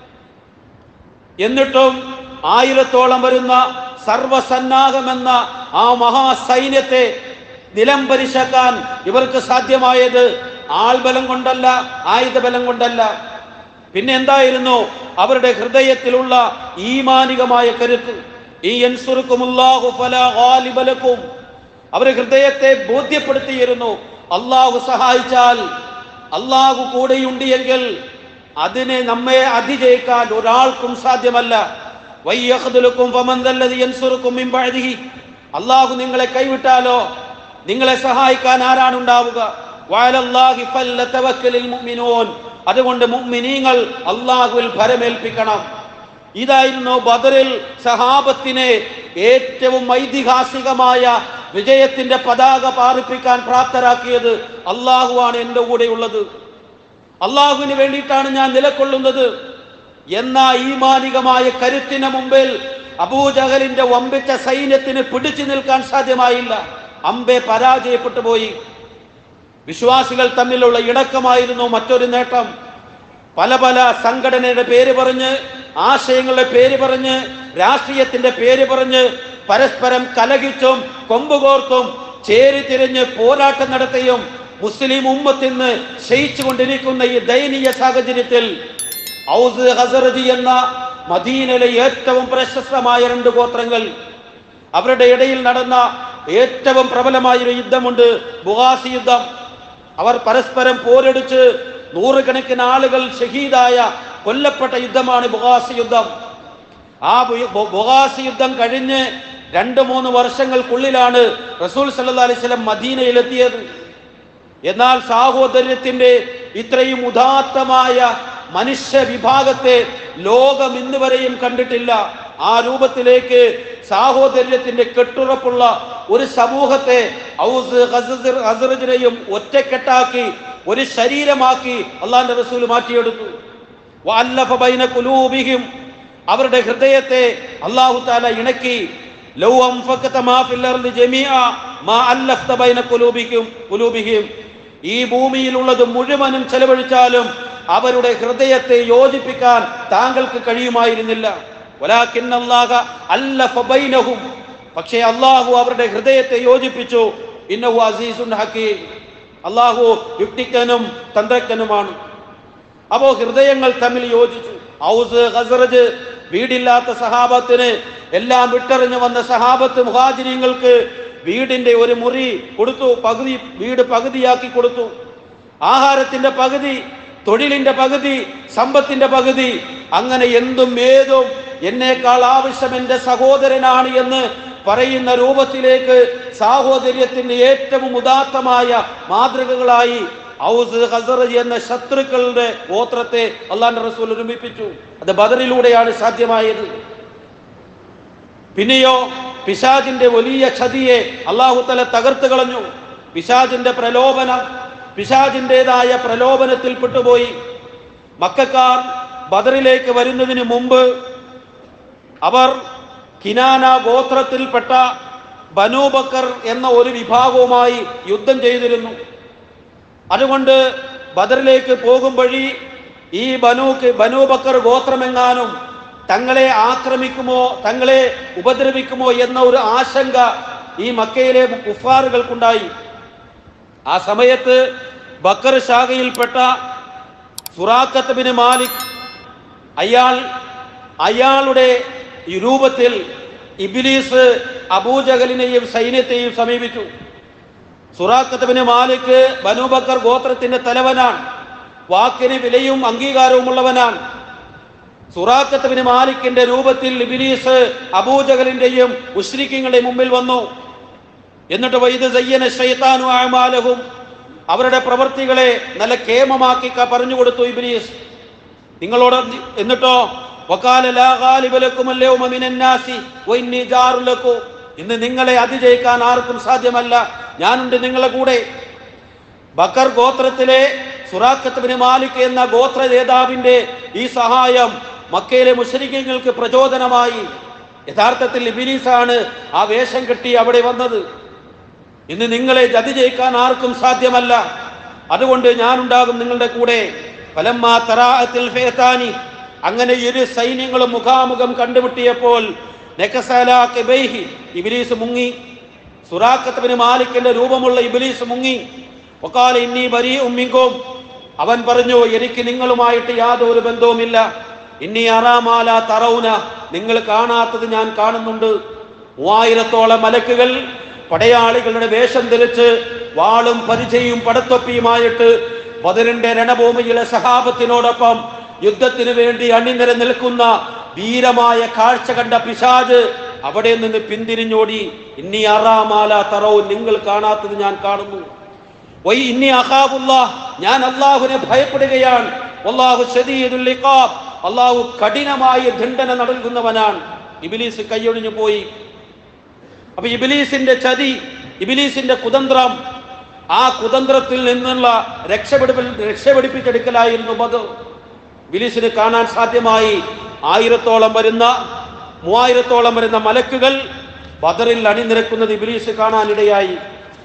എന്നിട്ടും ആയിരത്തോളം വരുന്ന സർവസന്നാഹമെന്ന ആ മഹാസൈന്യത്തെ നിലംപരിശക്കാൻ ഇവർക്ക് സാധ്യമായത് ആൾബലം കൊണ്ടല്ല ആയുധബലം കൊണ്ടല്ല പിന്നെ എന്തായിരുന്നു അവരുടെ ഹൃദയത്തിലുള്ള ഈമാനികമായ കരുത്ത് ഈ യൻസുറുക്കുമുല്ലാഹു ഫലാ ഗാലിബ ലക്കും അവർ ഹൃദയത്തെ ബോധ്യപ്പെടുത്തിയിരുന്നു അള്ളാഹു സഹായിച്ചാൽ അള്ളാഹു കൂടെയുണ്ട് എങ്കിൽ അതിനെ നമ്മെ അതിജയിക്കാൻ ഒരാൾക്കും സാധ്യമല്ല വയ്യഖ്ദുലുക്കും ഫമൻദല്ലദി യൻസുറുക്കും മിൻ ബഅദിഹി അള്ളാഹു നിങ്ങളെ കൈവിട്ടാലോ നിങ്ങളെ സഹായിക്കാൻ ആരാണ് ഉണ്ടാവുക വഅലല്ലാഹി ഫല്ലതവക്കലിൽ മുഅ്മിനൂൻ അതുകൊണ്ട് മുഅ്മിനീങ്ങൾ അള്ളാഹുവിൽ ഭരമേൽപ്പിക്കണം ഇതായിരുന്നു ബദറിൽ സഹാബത്തിനെ ഏറ്റവും ഐതിഹാസികമായ വിജയത്തിന്റെ പതാക പാറിപ്പിക്കാൻ പ്രാപ്തരാക്കിയത് അള്ളാഹുവാണ് എൻ്റെ കൂടെയുള്ളത് അള്ളാഹുവിന് വേണ്ടിയിട്ടാണ് ഞാൻ നിലകൊള്ളുന്നത് എന്ന ഈമാനികമായ കരുത്തിന് മുമ്പിൽ അബൂജഹലിന്റെ വമ്പിച്ച സൈന്യത്തിന് പിടിച്ചു നിൽക്കാൻ സാധ്യമായില്ല അമ്പെ പരാജയപ്പെട്ടു പോയി വിശ്വാസികൾ തമ്മിലുള്ള ഇണക്കമായിരുന്നു മറ്റൊരു നേട്ടം പല പല സംഘടനയുടെ പേര് പറഞ്ഞ് ആശയങ്ങളുടെ പേര് പറഞ്ഞ് രാഷ്ട്രീയത്തിന്റെ പേര് പറഞ്ഞ് പരസ്പരം കലഹിച്ചും കൊമ്പുകോർത്തും ചേരിതിരിഞ്ഞ് പോരാട്ടം നടത്തിയും മുസ്ലിം ഉമ്മത്തിന്ന് ക്ഷയിച്ചുകൊണ്ടിരിക്കുന്ന ഈ ദയനീയ സാഹചര്യത്തിൽ ഔസ് ഹസറജി എന്ന മദീനയിലെ ഏറ്റവും പ്രശസ്തമായ രണ്ട് ഗോത്രങ്ങൾ അവരുടെ ഇടയിൽ നടന്ന ഏറ്റവും പ്രബലമായ ഒരു യുദ്ധമുണ്ട് ബുഹാസി യുദ്ധം അവർ പരസ്പരം പോരടിച്ച് നൂറുകണക്കിന് ആളുകൾ ഷഹീദായ കൊല്ലപ്പെട്ട യുദ്ധമാണ് ബുഹാസി യുദ്ധം ആ ബു- ബു- ബുഹാസി യുദ്ധം കഴിഞ്ഞ് രണ്ട് മൂന്ന് വർഷങ്ങൾക്കുള്ളിലാണ് റസൂൽ സല്ലല്ലാഹു അലൈഹി വസല്ലം മദീനയിലെത്തിയത് എന്നാൽ സാഹോദര്യത്തിന്റെ ഇത്രയും ഉദാത്തമായ മനുഷ്യ വിഭാഗത്തെ ലോകം ഇന്ന് വരെയും കണ്ടിട്ടില്ല ആ രൂപത്തിലേക്ക് സാഹോദര്യത്തിന്റെ കെട്ടുറപ്പുള്ള ഒരു സമൂഹത്തെ ഔസ് ഖസർ- ഖസറജിനെയും ഒറ്റക്കെട്ടാക്കി ഒരു ശരീരമാക്കി അള്ളാന്റെ റസൂൽ മാറ്റിയെടുത്തു വഅല്ലഫ ബൈന ഖുലൂബിഹിം അവരുടെ ഹൃദയത്തെ അല്ലാഹു തആല ഇണക്കി ലൗ അൻഫഖത മാ ഫിൽ അർളി ജമീഅ മാ അല്ലഫത ബൈന ഖുലൂബിഹിം ഖുലൂബിഹിം ഈ ഭൂമിയിലുള്ളത് മുഴുവനും ചെലവഴിച്ചാലും അവരുടെ ഹൃദയത്തെ യോജിപ്പിക്കാൻ താങ്കൾക്ക് കഴിയുമായിരുന്നില്ല വലാകിൻ അല്ലാഹ അല്ലഫ ബൈനഹും പക്ഷേ അള്ളാഹു അവരുടെ ഹൃദയത്തെ യോജിപ്പിച്ചു ഇന്നഹു അസീസുൻ ഹക്കീം അള്ളാഹു യുക്തിക്കനും തന്ത്രജ്ഞനുമാണ് അപ്പോ ഹൃദയങ്ങൾ തമ്മിൽ യോജിച്ചു ഔസ് ഖസറജ് വീടില്ലാത്ത സഹാബത്തിന് എല്ലാം വിട്ടെറിഞ്ഞു വന്ന സഹാബത്ത് മുഹാജിരിങ്ങൾക്ക് വീടിന്റെ ഒരു മുറി കൊടുത്തു പകുതി വീട് പകുതിയാക്കി കൊടുത്തു ആഹാരത്തിന്റെ പകുതി തൊഴിലിന്റെ പകുതി സമ്പത്തിന്റെ പകുതി അങ്ങനെ എന്തും ഏതും എന്നേക്കാൾ ആവശ്യം എന്റെ സഹോദരനാണ് എന്ന് പറയുന്ന രൂപത്തിലേക്ക് സാഹോദര്യത്തിന്റെ ഏറ്റവും ഉദാത്തമായ മാതൃകകളായി ഔസ് ഹസറജ് എന്ന ശത്രുക്കളുടെ ഗോത്രത്തെ അള്ളാന്റെ റസൂൽ ഒരുമിപ്പിച്ചു അത് ബദറിലൂടെയാണ് സാധ്യമായത് പിന്നെയോ പിശാജിന്റെ വലിയ ക്ഷതിയെ അള്ളാഹു തല തകർത്ത് കളഞ്ഞു പിശാജിന്റെ പ്രലോഭനം പിശാജിൻ്റെതായ പ്രലോഭനത്തിൽ പെട്ടുപോയി മക്കാർ ബദറിലേക്ക് വരുന്നതിന് മുമ്പ് അവർ കിനാന ഗോത്രത്തിൽപ്പെട്ട ബനൂബക്കർ എന്ന ഒരു വിഭാഗവുമായി യുദ്ധം ചെയ്തിരുന്നു അതുകൊണ്ട് ബദറിലേക്ക് പോകും വഴി ഈ ബനൂക്ക് ബനൂബക്കർ ഗോത്രമെങ്ങാനും തങ്ങളെ ആക്രമിക്കുമോ തങ്ങളെ ഉപദ്രവിക്കുമോ എന്ന ഒരു ആശങ്ക ഈ മക്കയിലെ കുഫാറുകൾക്കുണ്ടായി ആ സമയത്ത് ബക്കർ ശാഖയിൽപ്പെട്ട സുറാഖത്ത് ബിൻ മാലിക് അയാൾ അയാളുടെ ഈ രൂപത്തിൽ ഇബിലീസ് അബൂജഹലിനെയും സൈന്യത്തെയും സമീപിച്ചു സുറാഖത്ത് ബിൻ മാലിക് ബനുബക്കർ ഗോത്രത്തിന്റെ തലവനാണ് വാക്കിന് വിലയും അംഗീകാരവും ഉള്ളവനാണ് സുറാഖത്ത് ബിൻ മാലിക്കിന്റെ രൂപത്തിൽ ഇബിലീസ് അബൂജഹലിന്റെയും മുസ്ലിഖിങ്ങളുടെ മുമ്പിൽ വന്നു എന്നിട്ട് വൈദ് സയ്യന ശൈത്താനു ആമാലഹും അവരുടെ പ്രവൃത്തികളെ നല്ല കേമമാക്കി ക- പറഞ്ഞു കൊടുത്തു ഇബ്ലീസ് നിങ്ങളോട് എന്നിട്ടോ വക്കാല ലാ ഗാലിബ ലക്കും അൽയൗമ മിനന്നാസി വഇന്നി ജാറു ലക്കും ഇന്ന് നിങ്ങളെ അതിജയിക്കാൻ ആർക്കും സാധ്യമല്ല ഞാനുണ്ട് നിങ്ങളെ കൂടെ ബക്കർ ഗോത്രത്തിലെ സുറാഖത്ത് ബിൻ മാലിക് എന്ന ഗോത്ര നേതാവിന്റെ ഈ സഹായം മക്കയിലെ മുസ്ലിങ്ങൾക്ക് പ്രചോദനമായി യഥാർത്ഥത്തിൽ ഇബിലീസാണ് ആ വേഷം കെട്ടി അവിടെ വന്നത് ഇന്ന് നിങ്ങളെ ജതി ജയിക്കാൻ ആർക്കും സാധ്യമല്ല അതുകൊണ്ട് ഞാനുണ്ടാകും നിങ്ങളുടെ കൂടെ ഫലമ്മാ തറാഅത്തിൽ ഫേത്താനി അങ്ങനെ ഇരു സൈന്യങ്ങളും മുഖാമുഖം കണ്ടുമുട്ടിയപ്പോൾ നെക്കസലാ കിബൈഹി ഇബ്ലീസ് മുങ്ങി സുറാഖത്ത് ബിൻ മാലിക്കിന്റെ രൂപമുള്ള ഇബ്ലീസ് മുങ്ങി ഒക്കാല ഇന്നി ബരി ഉമ്മിങ്കും അവൻ പറഞ്ഞു എനിക്ക് നിങ്ങളുമായിട്ട് യാതൊരു ബന്ധവുമില്ല ഇന്നി അറാമാല തറൗന നിങ്ങൾ കാണാത്തത് ഞാൻ കാണുന്നുണ്ട് മൂവായിരത്തോളം മലക്കുകൾ പടയാളികളുടെ വേഷം ധരിച്ച് വാളും പരിചയും പടത്തൊപ്പിയുമായിട്ട് ബദറിന്റെ രണഭൂമിയിലെ സഹാബത്തിനോടൊപ്പം യുദ്ധത്തിന് വേണ്ടി അണിനിര നിൽക്കുന്ന വീരമായ കാഴ്ച കണ്ട പിശാജ് അവിടെ നിന്ന് പിന്തിരിഞ്ഞോടി ഇന്നി അറാമാല തറവും നിങ്ങൾ കാണാത്തത് ഞാൻ കാണുന്നു വൈ ഇന്നി അഹാബുല്ല ഞാൻ അള്ളാഹുവിനെ ഭയപ്പെടുകയാണ് അള്ളാഹു ശദീദുൽ ഇഖാബ് അള്ളാഹു കഠിനമായ ദണ്ഡന നൽകുന്നവനാണ് ഇബിലീസ് കൈയൊഴിഞ്ഞു പോയി അപ്പൊ ഇബിലീസിന്റെ ചതി ഇബിലീസിന്റെ കുതന്ത്രം ആ കുതന്ത്രത്തിൽ നിന്നുള്ള രക്ഷപ്പെടുപ്പ രക്ഷപ്പെടുപ്പിച്ചെടുക്കലായിരുന്നു ബദർ ഇബിലീസിന് കാണാൻ സാധ്യമായി ആയിരത്തോളം വരുന്ന മൂവായിരത്തോളം വരുന്ന മലക്കുകൾ ബദറിൽ അണിനിരക്കുന്നത് ഇബിലീസ് കാണാനിടയായി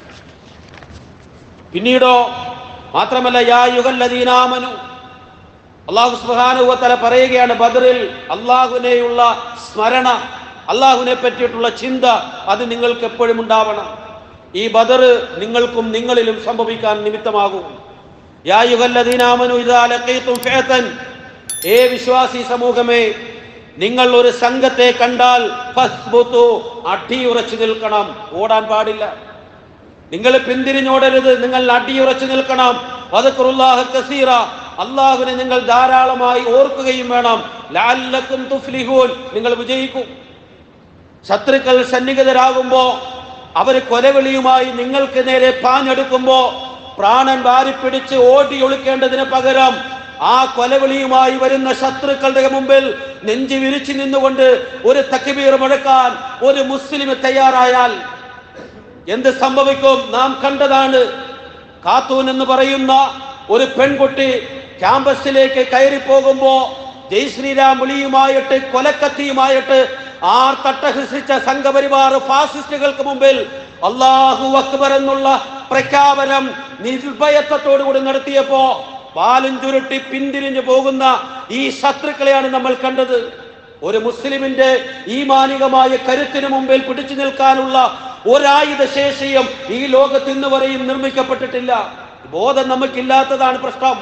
പിന്നീടോ മാത്രമല്ല യാ യുഗല്ലദീനാമനു അള്ളാഹു സുബ്ഹാനഹു പറയുകയാണ് ബദറിൽ അള്ളാഹുവിനെയുള്ള സ്മരണ അള്ളാഹുവിനെ പറ്റിയിട്ടുള്ള ചിന്ത അത് നിങ്ങൾക്ക് എപ്പോഴും ഉണ്ടാവണം ഈ ബദർ നിങ്ങൾക്കും നിങ്ങളിലും സംഭവിക്കാൻ നിമിത്തമാകും യാ യുഗല്ലദീനാമനു ഇദാ ലഖീതും ഫിഅതൻ ഏ വിശ്വാസി സമൂഹമേ നിങ്ങൾ ഒരു സംഘത്തെ കണ്ടാൽ ഫസ്ബുതു അടിയുറച്ചു നിൽക്കണം ഓടാൻ പാടില്ല നിങ്ങൾ പിന്തിരിഞ്ഞോടരുത് നിങ്ങൾ അടിയുറച്ചു നിൽക്കണം വദക്കുറുല്ലാഹ കസീറ അള്ളാഹുവിനെ നിങ്ങൾ ധാരാളമായി ഓർക്കുകയും വേണം ലഅല്ലക്കും തുഫ്ലിഹൂൻ നിങ്ങൾ വിജയിക്കും ശത്രുക്കൾ സന്നിഹിതരാകുമ്പോ അവര് കൊലവിളിയുമായി നിങ്ങൾക്ക് നേരെ പാഞ്ഞെടുക്കുമ്പോ പ്രാണൻ വാരിപ്പിടിച്ച് ഓടി ഒളിക്കേണ്ടതിന് പകരം ആ കൊലവിളിയുമായി വരുന്ന ശത്രുക്കളുടെ മുമ്പിൽ നെഞ്ചി വിരിച്ചു നിന്നുകൊണ്ട് ഒരു തക്ബീർ മുഴക്കാൻ ഒരു മുസ്ലിം തയ്യാറായാൽ എന്ത് സംഭവിക്കും നാം കണ്ടതാണ് കാത്തൂൻ എന്ന് പറയുന്ന ഒരു പെൺകുട്ടി ക്യാമ്പസിലേക്ക് കയറി പോകുമ്പോ ജയ് ശ്രീരാം വിളിയുമായിട്ട് കൊലക്കത്തിയുമായിട്ട് ആർ തട്ടഹസിച്ച സംഘപരിവാർ ഫാസിസ്റ്റുകൾക്ക് മുമ്പിൽ അള്ളാഹു അക്ബർ എന്നുള്ള പ്രഖ്യാപനം നിർഭയത്വത്തോടുകൂടി നടത്തിയപ്പോ പാലും ചുരുട്ടി പിന്തിരിഞ്ഞു പോകുന്ന ഈ ശത്രുക്കളെയാണ് നമ്മൾ കണ്ടത് ഒരു മുസ്ലിമിന്റെ ഈമാനികമായ കരുത്തിന് മുമ്പിൽ പിടിച്ചു നിൽക്കാനുള്ള ഒരായുധ ശേഷിയും ഈ ലോകത്ത് ഇന്ന് വരെയും നിർമ്മിക്കപ്പെട്ടിട്ടില്ല ബോധം നമുക്കില്ലാത്തതാണ് പ്രശ്നം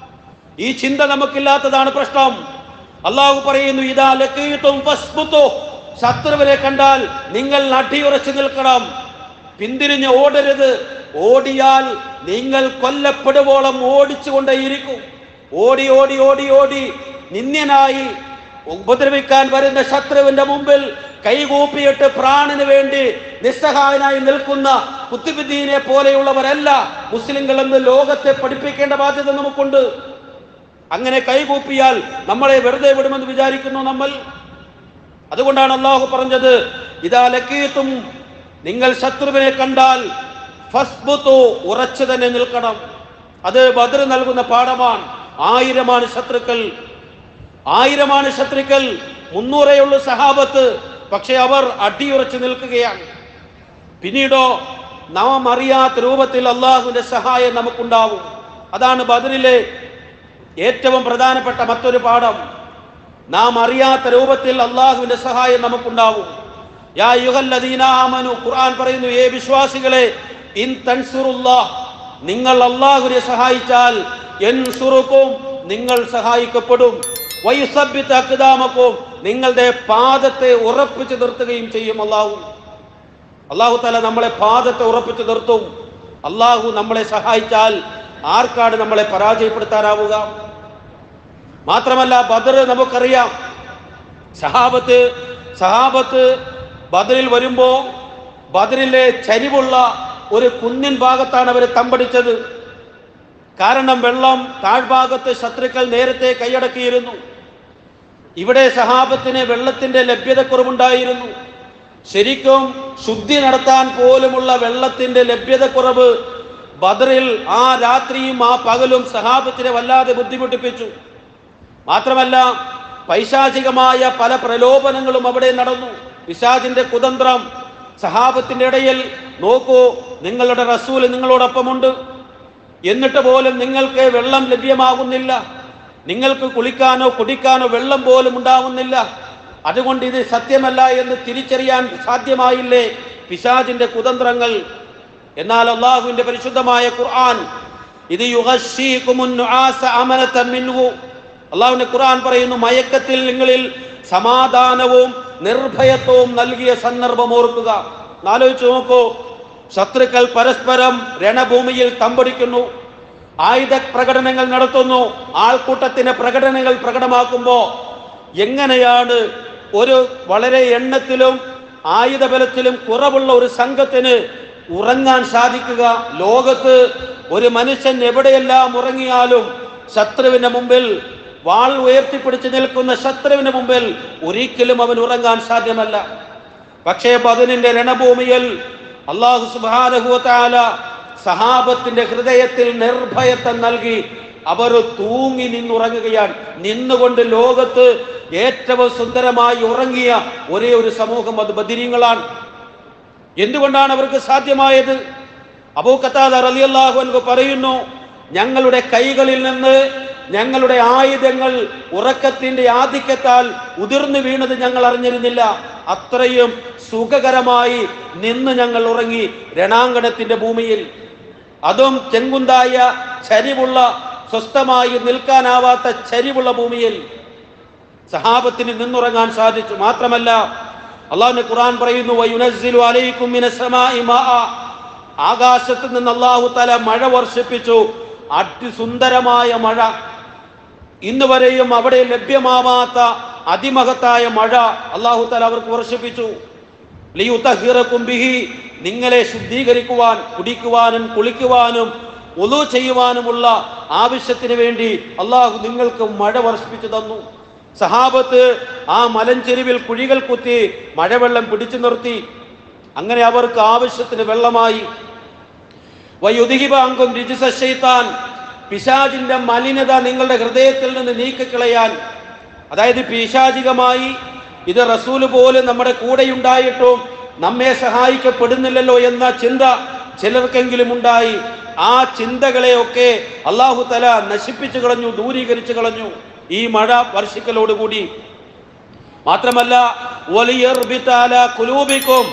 ഈ ചിന്ത നമുക്കില്ലാത്തതാണ് പ്രശ്നം അള്ളാഹു പറയുന്നു ഇതാ ലക്കീത്തും ഫസ്ബുത്തു. ശത്രുവിനെ കണ്ടാൽ നിങ്ങൾ അടിയുറച്ചു നിൽക്കണം പിന്തിരിഞ്ഞ് ഓടരുത് ഓടിയാൽ നിങ്ങൾ കൊല്ലപ്പെടുവോളം ഓടിച്ചുകൊണ്ടേയിരിക്കും ഓടി ഓടി ഓടി ഓടി നിന്ദ്യനായി ഉപദ്രവിക്കാൻ വരുന്ന ശത്രുവിന്റെ മുമ്പിൽ കൈകൂപ്പിയിട്ട് പ്രാണന് വേണ്ടി നിസ്സഹായനായി നിൽക്കുന്ന കുത്തുബുദ്ദീനെ പോലെയുള്ളവരല്ല മുസ്ലിങ്ങൾ എന്ന് ലോകത്തെ പഠിപ്പിക്കേണ്ട ബാധ്യത നമുക്കുണ്ട് അങ്ങനെ കൈകൂപ്പിയാൽ നമ്മളെ വെറുതെ വിടുമെന്ന് വിചാരിക്കുന്നു നമ്മൾ അതുകൊണ്ടാണ് അള്ളാഹു പറഞ്ഞത് ഇതാ ലക്കീത്തും നിങ്ങൾ ശത്രുവിനെ കണ്ടാൽ ഫസ്ബുത്തു ഉറച്ചു തന്നെ നിൽക്കണം അത് ബദർ നൽകുന്ന പാഠമാണ് ആയിരമാണ് ശത്രുക്കൾ ആയിരമാണ് ശത്രുക്കൾ മുന്നൂറേയുള്ളൂ സഹാബത്ത് പക്ഷെ അവർ അടിയുറച്ചു നിൽക്കുകയാണ് പിന്നീടോ നാം അറിയാത്ത രൂപത്തിൽ അള്ളാഹുവിന്റെ സഹായം നമുക്കുണ്ടാവും അതാണ് ബദറിലെ ഏറ്റവും പ്രധാനപ്പെട്ട മറ്റൊരു പാഠം നാം അറിയാത്ത രൂപത്തിൽ അള്ളാഹുവിന്റെ സഹായം നമുക്കുണ്ടാവും യാ യുഹല്ലദീന ആമനു ഖുർആൻ പറയുന്നു ഏ വിശ്വാസികളെ ഇൻ തൻസുറുല്ലാഹ് നിങ്ങൾ അള്ളാഹുവിനെ സഹായിച്ചാൽ എൻസുറുക്കും നിങ്ങൾ സഹായിക്കപ്പെടും വയുസബ്ബിത്ത് അക്ദാമക്കും നിങ്ങളുടെ പാദത്തെ ഉറപ്പിച്ചു നിർത്തുകയും ചെയ്യും അള്ളാഹു അള്ളാഹു തല നമ്മളെ പാദത്തെ ഉറപ്പിച്ചു നിർത്തും അള്ളാഹു നമ്മളെ സഹായിച്ചാൽ ആർക്കാണ് നമ്മളെ പരാജയപ്പെടുത്താനാവുക മാത്രമല്ല ബദർ നമുക്കറിയാം സഹാബത്ത് സഹാബത്ത് ബദറിൽ വരുമ്പോ ബദറിലെ ചരിവുള്ള ഒരു കുന്നിൻ ഭാഗത്താണ് അവർ തമ്പടിച്ചത് കാരണം വെള്ളം താഴ്ഭാഗത്ത് ശത്രുക്കൾ നേരത്തെ കൈയടക്കിയിരുന്നു ഇവിടെ സഹാബത്തിന് വെള്ളത്തിന്റെ ലഭ്യതക്കുറവുണ്ടായിരുന്നു ശരിക്കും ശുദ്ധി നടത്താൻ പോലുമുള്ള വെള്ളത്തിന്റെ ലഭ്യതക്കുറവ് ബദറിൽ ആ രാത്രിയും ആ പകലും സഹാബത്തിനെ വല്ലാതെ ബുദ്ധിമുട്ടിപ്പിച്ചു മാത്രമല്ല പൈശാചികമായ പല പ്രലോഭനങ്ങളും അവിടെ നടന്നു പിശാചിന്റെ കുതന്ത്രം സഹാബത്തിന്റെ ഇടയിൽ നോക്കൂ നിങ്ങളുടെ റസൂൽ നിങ്ങളോടൊപ്പമുണ്ട് എന്നിട്ട് പോലും നിങ്ങൾക്ക് വെള്ളം ലഭ്യമാകുന്നില്ല നിങ്ങൾക്ക് കുളിക്കാനോ കുടിക്കാനോ വെള്ളം പോലും ഉണ്ടാവുന്നില്ല അതുകൊണ്ട് ഇത് സത്യമല്ല എന്ന് തിരിച്ചറിയാൻ സാധ്യമായില്ലേ പിശാചിന്റെ കുതന്ത്രങ്ങൾ എന്നാൽ അള്ളാഹുവിന്റെ പരിശുദ്ധമായ ഖുർആൻ ഇത് യുഗശീകുമുൻ നുആസ അമനതൻ മിൻഹു അള്ളാഹുവിന്റെ ഖുർആൻ പറയുന്നു മയക്കത്തിൽ നിങ്ങളിൽ സമാധാനവും നിർഭയത്വവും നൽകിയ സന്ദർഭം ഓർക്കുക ആലോചിച്ച് നോക്കൂ ശത്രുക്കൾ പരസ്പരം രണഭൂമിയിൽ തമ്പടിക്കുന്നു ആയുധ പ്രകടനങ്ങൾ നടത്തുന്നു ആൾക്കൂട്ടത്തിന്റെ പ്രകടനങ്ങൾ പ്രകടമാക്കുമ്പോ എങ്ങനെയാണ് ഒരു വളരെ എണ്ണത്തിലും ആയുധബലത്തിലും കുറവുള്ള ഒരു സംഘത്തിന് ഉറങ്ങാൻ സാധിക്കുക ലോകത്ത് ഒരു മനുഷ്യൻ എവിടെയെല്ലാം ഉറങ്ങിയാലും ശത്രുവിന്റെ മുമ്പിൽ വാൾ ഉയർത്തിപ്പിടിച്ച് നിൽക്കുന്ന ശത്രുവിന്റെ മുമ്പിൽ ഒരിക്കലും അവൻ ഉറങ്ങാൻ സാധ്യമല്ല പക്ഷേ ബദനിന്റെ രണഭൂമിയിൽ അള്ളാഹു സുബാനഹുല സഹാബത്തിന്റെ ഹൃദയത്തിൽ നിർഭയത്വം നൽകി അവർ തൂങ്ങി നിന്നുറങ്ങുകയാണ് നിന്നുകൊണ്ട് ലോകത്ത് ഏറ്റവും സുന്ദരമായി ഉറങ്ങിയ ഒരേ ഒരു സമൂഹം അത് ബദിരീങ്ങളാണ് എന്തുകൊണ്ടാണ് അവർക്ക് സാധ്യമായത് അബൂ കത്താദ റളിയല്ലാഹു അൻഹു പറയുന്നു ഞങ്ങളുടെ കൈകളിൽ നിന്ന് ഞങ്ങളുടെ ആയുധങ്ങൾ ഉറക്കത്തിന്റെ ആധിക്യത്താൽ ഉതിർന്നു വീണത് ഞങ്ങൾ അറിഞ്ഞിരുന്നില്ല അത്രയും സുഖകരമായി നിന്ന് ഞങ്ങൾ ഉറങ്ങി രണാങ്കണത്തിന്റെ ഭൂമിയിൽ അതും ചെങ്കുന്തായ ചരിവുള്ള സ്വസ്ഥമായി നിൽക്കാനാവാത്ത ചരിവുള്ള ഭൂമിയിൽ സഹാബത്തിന് നിന്നുറങ്ങാൻ സാധിച്ചു മാത്രമല്ല അള്ളാഹുവിന്റെ ഖുർആൻ പറയുന്നു വയുനസ്സിലു അലൈക്കും മിനസ് സമാഇ മാഅ. ആകാശത്ത് നിന്ന് അള്ളാഹു തല മഴ വർഷിപ്പിച്ചു അതിസുന്ദരമായ മഴ ഇന്ന് വരെയും അവിടെ ലഭ്യമാവാത്ത അതിമഹത്തായ മഴ അള്ളാഹു തല അവർക്ക് വർഷിപ്പിച്ചു ലിയുതഹിറക്കും ബിഹി നിങ്ങളെ ശുദ്ധീകരിക്കുവാൻ കുടിക്കുവാനും കുളിക്കുവാനും ഒലു ചെയ്യുവാനുമുള്ള ആവശ്യത്തിന് വേണ്ടി അള്ളാഹു നിങ്ങൾക്ക് മഴ വർഷിപ്പിച്ചു തന്നു സഹാബത്ത് ആ മലഞ്ചെരുവിൽ കുഴികൾ കുത്തി മഴവെള്ളം പിടിച്ചു നിർത്തി അങ്ങനെ അവർക്ക് ആവശ്യത്തിന് വെള്ളമായി വയുദിഹിബ അങ്കും രുചിസ ശൈത്താൻ പിശാചിന്റെ മലിനത നിങ്ങളുടെ ഹൃദയത്തിൽ നിന്ന് നീക്കിക്കളയാൻ അതായത് പിശാചികമായി ഇത് റസൂല് പോലും നമ്മുടെ കൂടെയുണ്ടായിട്ടും നമ്മെ സഹായിക്കപ്പെടുന്നില്ലല്ലോ എന്ന ചിന്ത ചിലർക്കെങ്കിലും ഉണ്ടായി ആ ചിന്തകളെയൊക്കെ അള്ളാഹു തല നശിപ്പിച്ചു കളഞ്ഞു ദൂരീകരിച്ചു കളഞ്ഞു ഈ മഴ വർഷിക്കലോടുകൂടി മാത്രമല്ല വലിയർബിത്താല കുലൂബിക്കും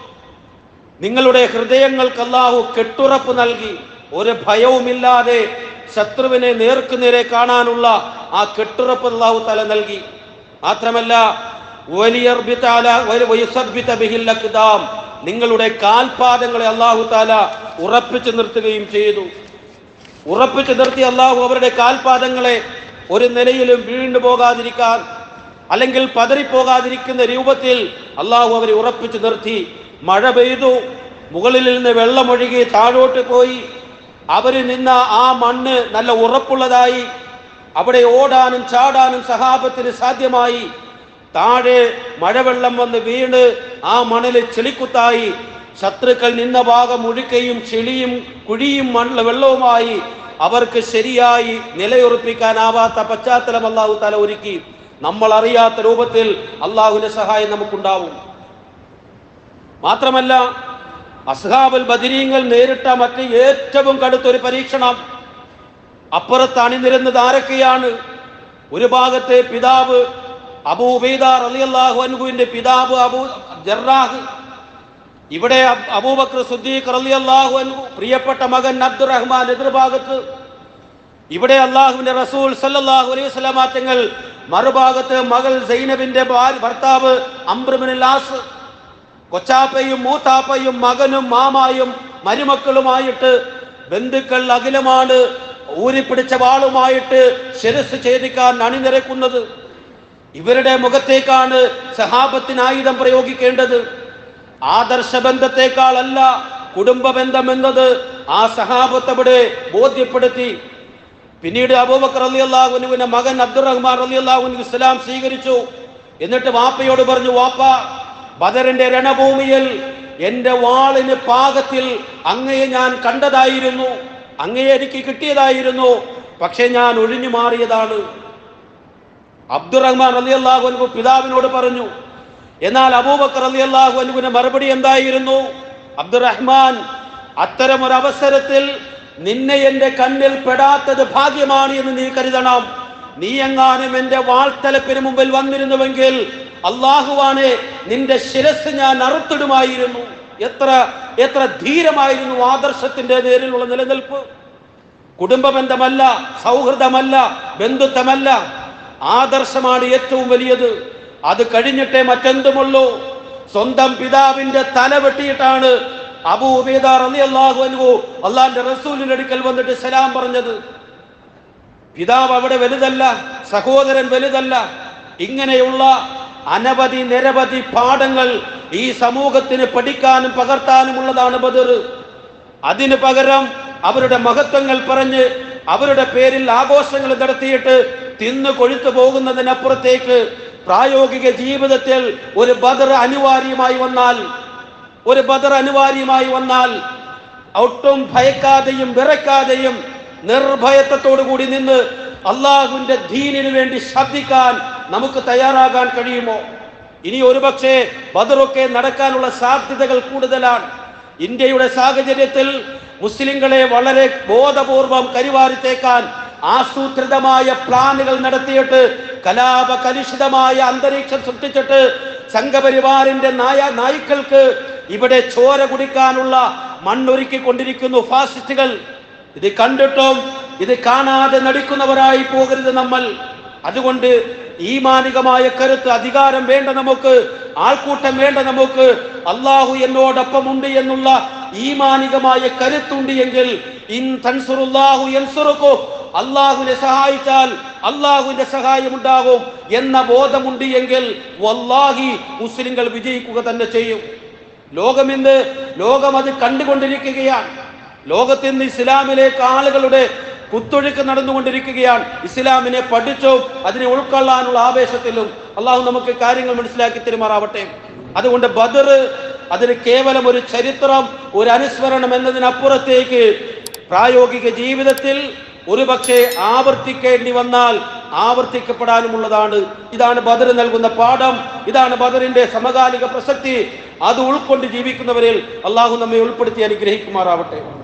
നിങ്ങളുടെ ഹൃദയങ്ങൾക്ക് അല്ലാഹു കെട്ടുറപ്പ് നൽകി ഒരു ഭയവുമില്ലാതെ ശത്രുവിനെ നേർക്കുനേരെ കാണാനുള്ള ആ കെട്ടുറപ്പ് അല്ലാഹു തല നൽകി മാത്രമല്ല വലിയർബിത്താല വയുസബ്ബിത ബിഹിൽ അക്ദാം. നിങ്ങളുടെ കാൽപാദങ്ങളെ അല്ലാഹു താല ഉറപ്പിച്ചു നിർത്തുകയും ചെയ്തു ഉറപ്പിച്ചു നിർത്തി അള്ളാഹു അവരുടെ കാൽപാദങ്ങളെ ഒരു നിലയിലും വീണ്ടു പോകാതിരിക്കാൻ അല്ലെങ്കിൽ പതറിപ്പോകാതിരിക്കുന്ന രൂപത്തിൽ അള്ളാഹു അവരെ ഉറപ്പിച്ചു നിർത്തി മഴ പെയ്തു മുകളിൽ നിന്ന് വെള്ളമൊഴുകി താഴോട്ട് പോയി അവർ നിന്ന ആ മണ്ണ് നല്ല ഉറപ്പുള്ളതായി അവിടെ ഓടാനും ചാടാനും സഹാബത്തിന് സാധ്യമായി താഴെ മഴവെള്ളം വന്ന് വീണ് ആ മണല് ചെളിക്കുത്തായി ശത്രുക്കൾ നിന്ന ഭാഗം ഒഴുക്കയും ചെളിയും കുഴിയും മണ്ണ് വെള്ളവുമായി അവർക്ക് ശരിയായി നിലയുറപ്പിക്കാനാവാത്ത പശ്ചാത്തലം അള്ളാഹു തല ഒരുക്കി നമ്മൾ അറിയാത്ത രൂപത്തിൽ അള്ളാഹുവിന്റെ സഹായം നമുക്കുണ്ടാവും മാത്രമല്ല അസ്ഹാബുൽ ബദിരീങ്ങൾ നേരിട്ട മറ്റ് ഏറ്റവും കടുത്തൊരു പരീക്ഷണം അപ്പുറത്ത് അണിനിരുന്നത് ആരൊക്കെയാണ് ഒരു ഭാഗത്തെ പിതാവ് അബൂ ഉബൈദ റളിയല്ലാഹു അൻഹുവിന്റെ പിതാവ് അബൂ ജറാഹ് ഇവിടെ അബ്- അബൂബക്കർ സുദ്ദീഖ് റളിയല്ലാഹു അൻഹു പ്രിയപ്പെട്ട മകൻ അബ്ദുറഹ്മാൻ എതിർഭാഗത്ത് ഇവിടെ അള്ളാഹുവിന്റെ റസൂൽ സല്ലല്ലാഹു അലൈഹി വസല്ലമ തങ്ങൾ മറുഭാഗത്ത് മകൾ സൈനബിന്റെ ഭാര്യ- ഭർത്താവ് അംബ്രമിനാസ് കൊച്ചാപ്പയും മൂത്താപ്പയും മകനും മാമായും മരുമക്കളുമായിട്ട് ബന്ധുക്കൾ അഖിലമാണ് ഊരിപ്പിടിച്ച വാളുമായിട്ട് ശിരസ് ഛേദിക്കാൻ അണിനിരക്കുന്നത് ഇവരുടെ മുഖത്തേക്കാണ് സഹാബത്തിന് ആയുധം പ്രയോഗിക്കേണ്ടത് ആദർശ ബന്ധത്തെക്കാളല്ല കുടുംബ ബന്ധം എന്നത് ആ സഹാബത്ത് അവിടെ ബോധ്യപ്പെടുത്തി പിന്നീട് അബൂബക്കർ അലി അള്ളാഹുനുവിന്റെ മകൻ അബ്ദുറഹ്മാൻ അലി അള്ളാഹുനു ഇസ്ലാം സ്വീകരിച്ചു എന്നിട്ട് വാപ്പയോട് പറഞ്ഞു വാപ്പ ബദറിന്റെ രണഭൂമിയിൽ എന്റെ വാളിന് പാകത്തിൽ അങ്ങയെ ഞാൻ കണ്ടതായിരുന്നു അങ്ങയെ എനിക്ക് കിട്ടിയതായിരുന്നു പക്ഷെ ഞാൻ ഒഴിഞ്ഞു മാറിയതാണ് അബ്ദുറഹ്മാൻ അലി അള്ളാഹു പിതാവിനോട് പറഞ്ഞു എന്നാൽ അബൂബക്കർ അലി അള്ളാഹു അനുവിന്റെ മറുപടി എന്തായിരുന്നു അബ്ദുറഹ്മാൻ അത്തരം ഒരു അവസരത്തിൽ നിന്നെ എന്റെ കണ്ണിൽ പെടാത്തത് ഭാഗ്യമാണ് എന്ന് നീ കരുതണം നീ എങ്ങാനും എന്റെ വാൾത്തലപ്പിന് മുമ്പിൽ വന്നിരുന്നുവെങ്കിൽ അള്ളാഹുവാണ് നിന്റെ ശിരസ് ഞാൻ അറുത്തിടുമായിരുന്നു എത്ര എത്ര ധീരമായിരുന്നു ആദർശത്തിന്റെ നേരിലുള്ള നിലനിൽപ്പ് കുടുംബ ബന്ധമല്ല സൗഹൃദമല്ല ബന്ധുത്വമല്ല ആദർശമാണ് ഏറ്റവും വലിയത് അത് കഴിഞ്ഞിട്ടേ മറ്റെന്തുമുള്ളൂ സ്വന്തം പിതാവിന്റെ തല വെട്ടിയിട്ടാണ് അബൂ ഉബൈദ റളിയല്ലാഹു അൻഹു അള്ളാന്റെ റസൂലിന്റെ അടുക്കൽ വന്നിട്ട് സലാം പറഞ്ഞത് പിതാവ് അവിടെ വലുതല്ല സഹോദരൻ വലുതല്ല ഇങ്ങനെയുള്ള അനവധി നിരവധി പാഠങ്ങൾ ഈ സമൂഹത്തിന് പഠിക്കാനും പകർത്താനുമുള്ളതാണ് ബദർ അതിനു പകരം അവരുടെ മഹത്വങ്ങൾ പറഞ്ഞ് അവരുടെ പേരിൽ ആഘോഷങ്ങൾ നടത്തിയിട്ട് തിന്നു കൊഴുത്തു പോകുന്നതിനപ്പുറത്തേക്ക് പ്രായോഗിക ജീവിതത്തിൽ ഒരു ബദർ അനിവാര്യമായി വന്നാൽ ഒരു ബദർ അനിവാര്യമായി വന്നാൽ ഒട്ടും ഭയക്കാതെയും വിറയ്ക്കാതെയും നിർഭയത്വത്തോടു കൂടി നിന്ന് അള്ളാഹുവിന്റെ ദീനിനു വേണ്ടി ശബ്ദിക്കാൻ നമുക്ക് തയ്യാറാകാൻ കഴിയുമോ ഇനി ഒരുപക്ഷെ ബദറൊക്കെ നടക്കാനുള്ള സാധ്യതകൾ കൂടുതലാണ് ഇന്ത്യയുടെ സാഹചര്യത്തിൽ മുസ്ലിങ്ങളെ വളരെ ബോധപൂർവം കരിവാരിത്തേക്കാൻ ആസൂത്രിതമായ പ്ലാനുകൾ നടത്തിയിട്ട് കലാപ കലുഷിതമായ അന്തരീക്ഷം സൃഷ്ടിച്ചിട്ട് സംഘപരിവാറിന്റെ നായ നായ്ക്കൾക്ക് ഇവിടെ ചോര കുടിക്കാനുള്ള മണ്ണൊരുക്കി കൊണ്ടിരിക്കുന്നു ഫാസിസ്റ്റുകൾ ഇത് കണ്ടിട്ടും ഇത് കാണാതെ നടിക്കുന്നവരായി പോകരുത് നമ്മൾ അതുകൊണ്ട് ഈമാനികമായ കരുത്ത് അധികാരം വേണ്ട നമുക്ക് ആൾക്കൂട്ടം വേണ്ട നമുക്ക് അള്ളാഹു എന്നോടൊപ്പം ഉണ്ട് എന്നുള്ള ഈമാനികമായ കരുത്തുണ്ട് എങ്കിൽ ഇൻ തൻസുറുല്ലാഹു യൻസുറുക്കു അള്ളാഹുവിനെ സഹായിച്ചാൽ അള്ളാഹുവിന്റെ സഹായം ഉണ്ടാകും എന്ന ബോധമുണ്ട് എങ്കിൽ വല്ലാഹി മുസ്ലിങ്ങൾ വിജയിക്കുക തന്നെ ചെയ്യും ലോകം ഇന്ന് ലോകം അത് കണ്ടുകൊണ്ടിരിക്കുകയാണ് ലോകത്ത് ഇന്ന് ഇസ്ലാമിലേക്ക് ആളുകളുടെ കുത്തൊഴുക്ക് നടന്നുകൊണ്ടിരിക്കുകയാണ് ഇസ്ലാമിനെ പഠിച്ചോ അതിനെ ഉൾക്കൊള്ളാനുള്ള ആവേശത്തിലും അള്ളാഹു നമുക്ക് കാര്യങ്ങൾ മനസ്സിലാക്കി തെരുമാറാവട്ടെ അതുകൊണ്ട് ബദർ അതിന് കേവലം ഒരു ചരിത്രം ഒരു അനുസ്മരണം എന്നതിനപ്പുറത്തേക്ക് പ്രായോഗിക ജീവിതത്തിൽ ഒരുപക്ഷെ ആവർത്തിക്കേണ്ടി വന്നാൽ ആവർത്തിക്കപ്പെടാനുമുള്ളതാണ് ഇതാണ് ബദർ നൽകുന്ന പാഠം ഇതാണ് ബദറിന്റെ സമകാലിക പ്രസക്തി അത് ഉൾക്കൊണ്ട് ജീവിക്കുന്നവരിൽ അള്ളാഹു നമ്മെ ഉൾപ്പെടുത്തി അനുഗ്രഹിക്കുമാറാവട്ടെ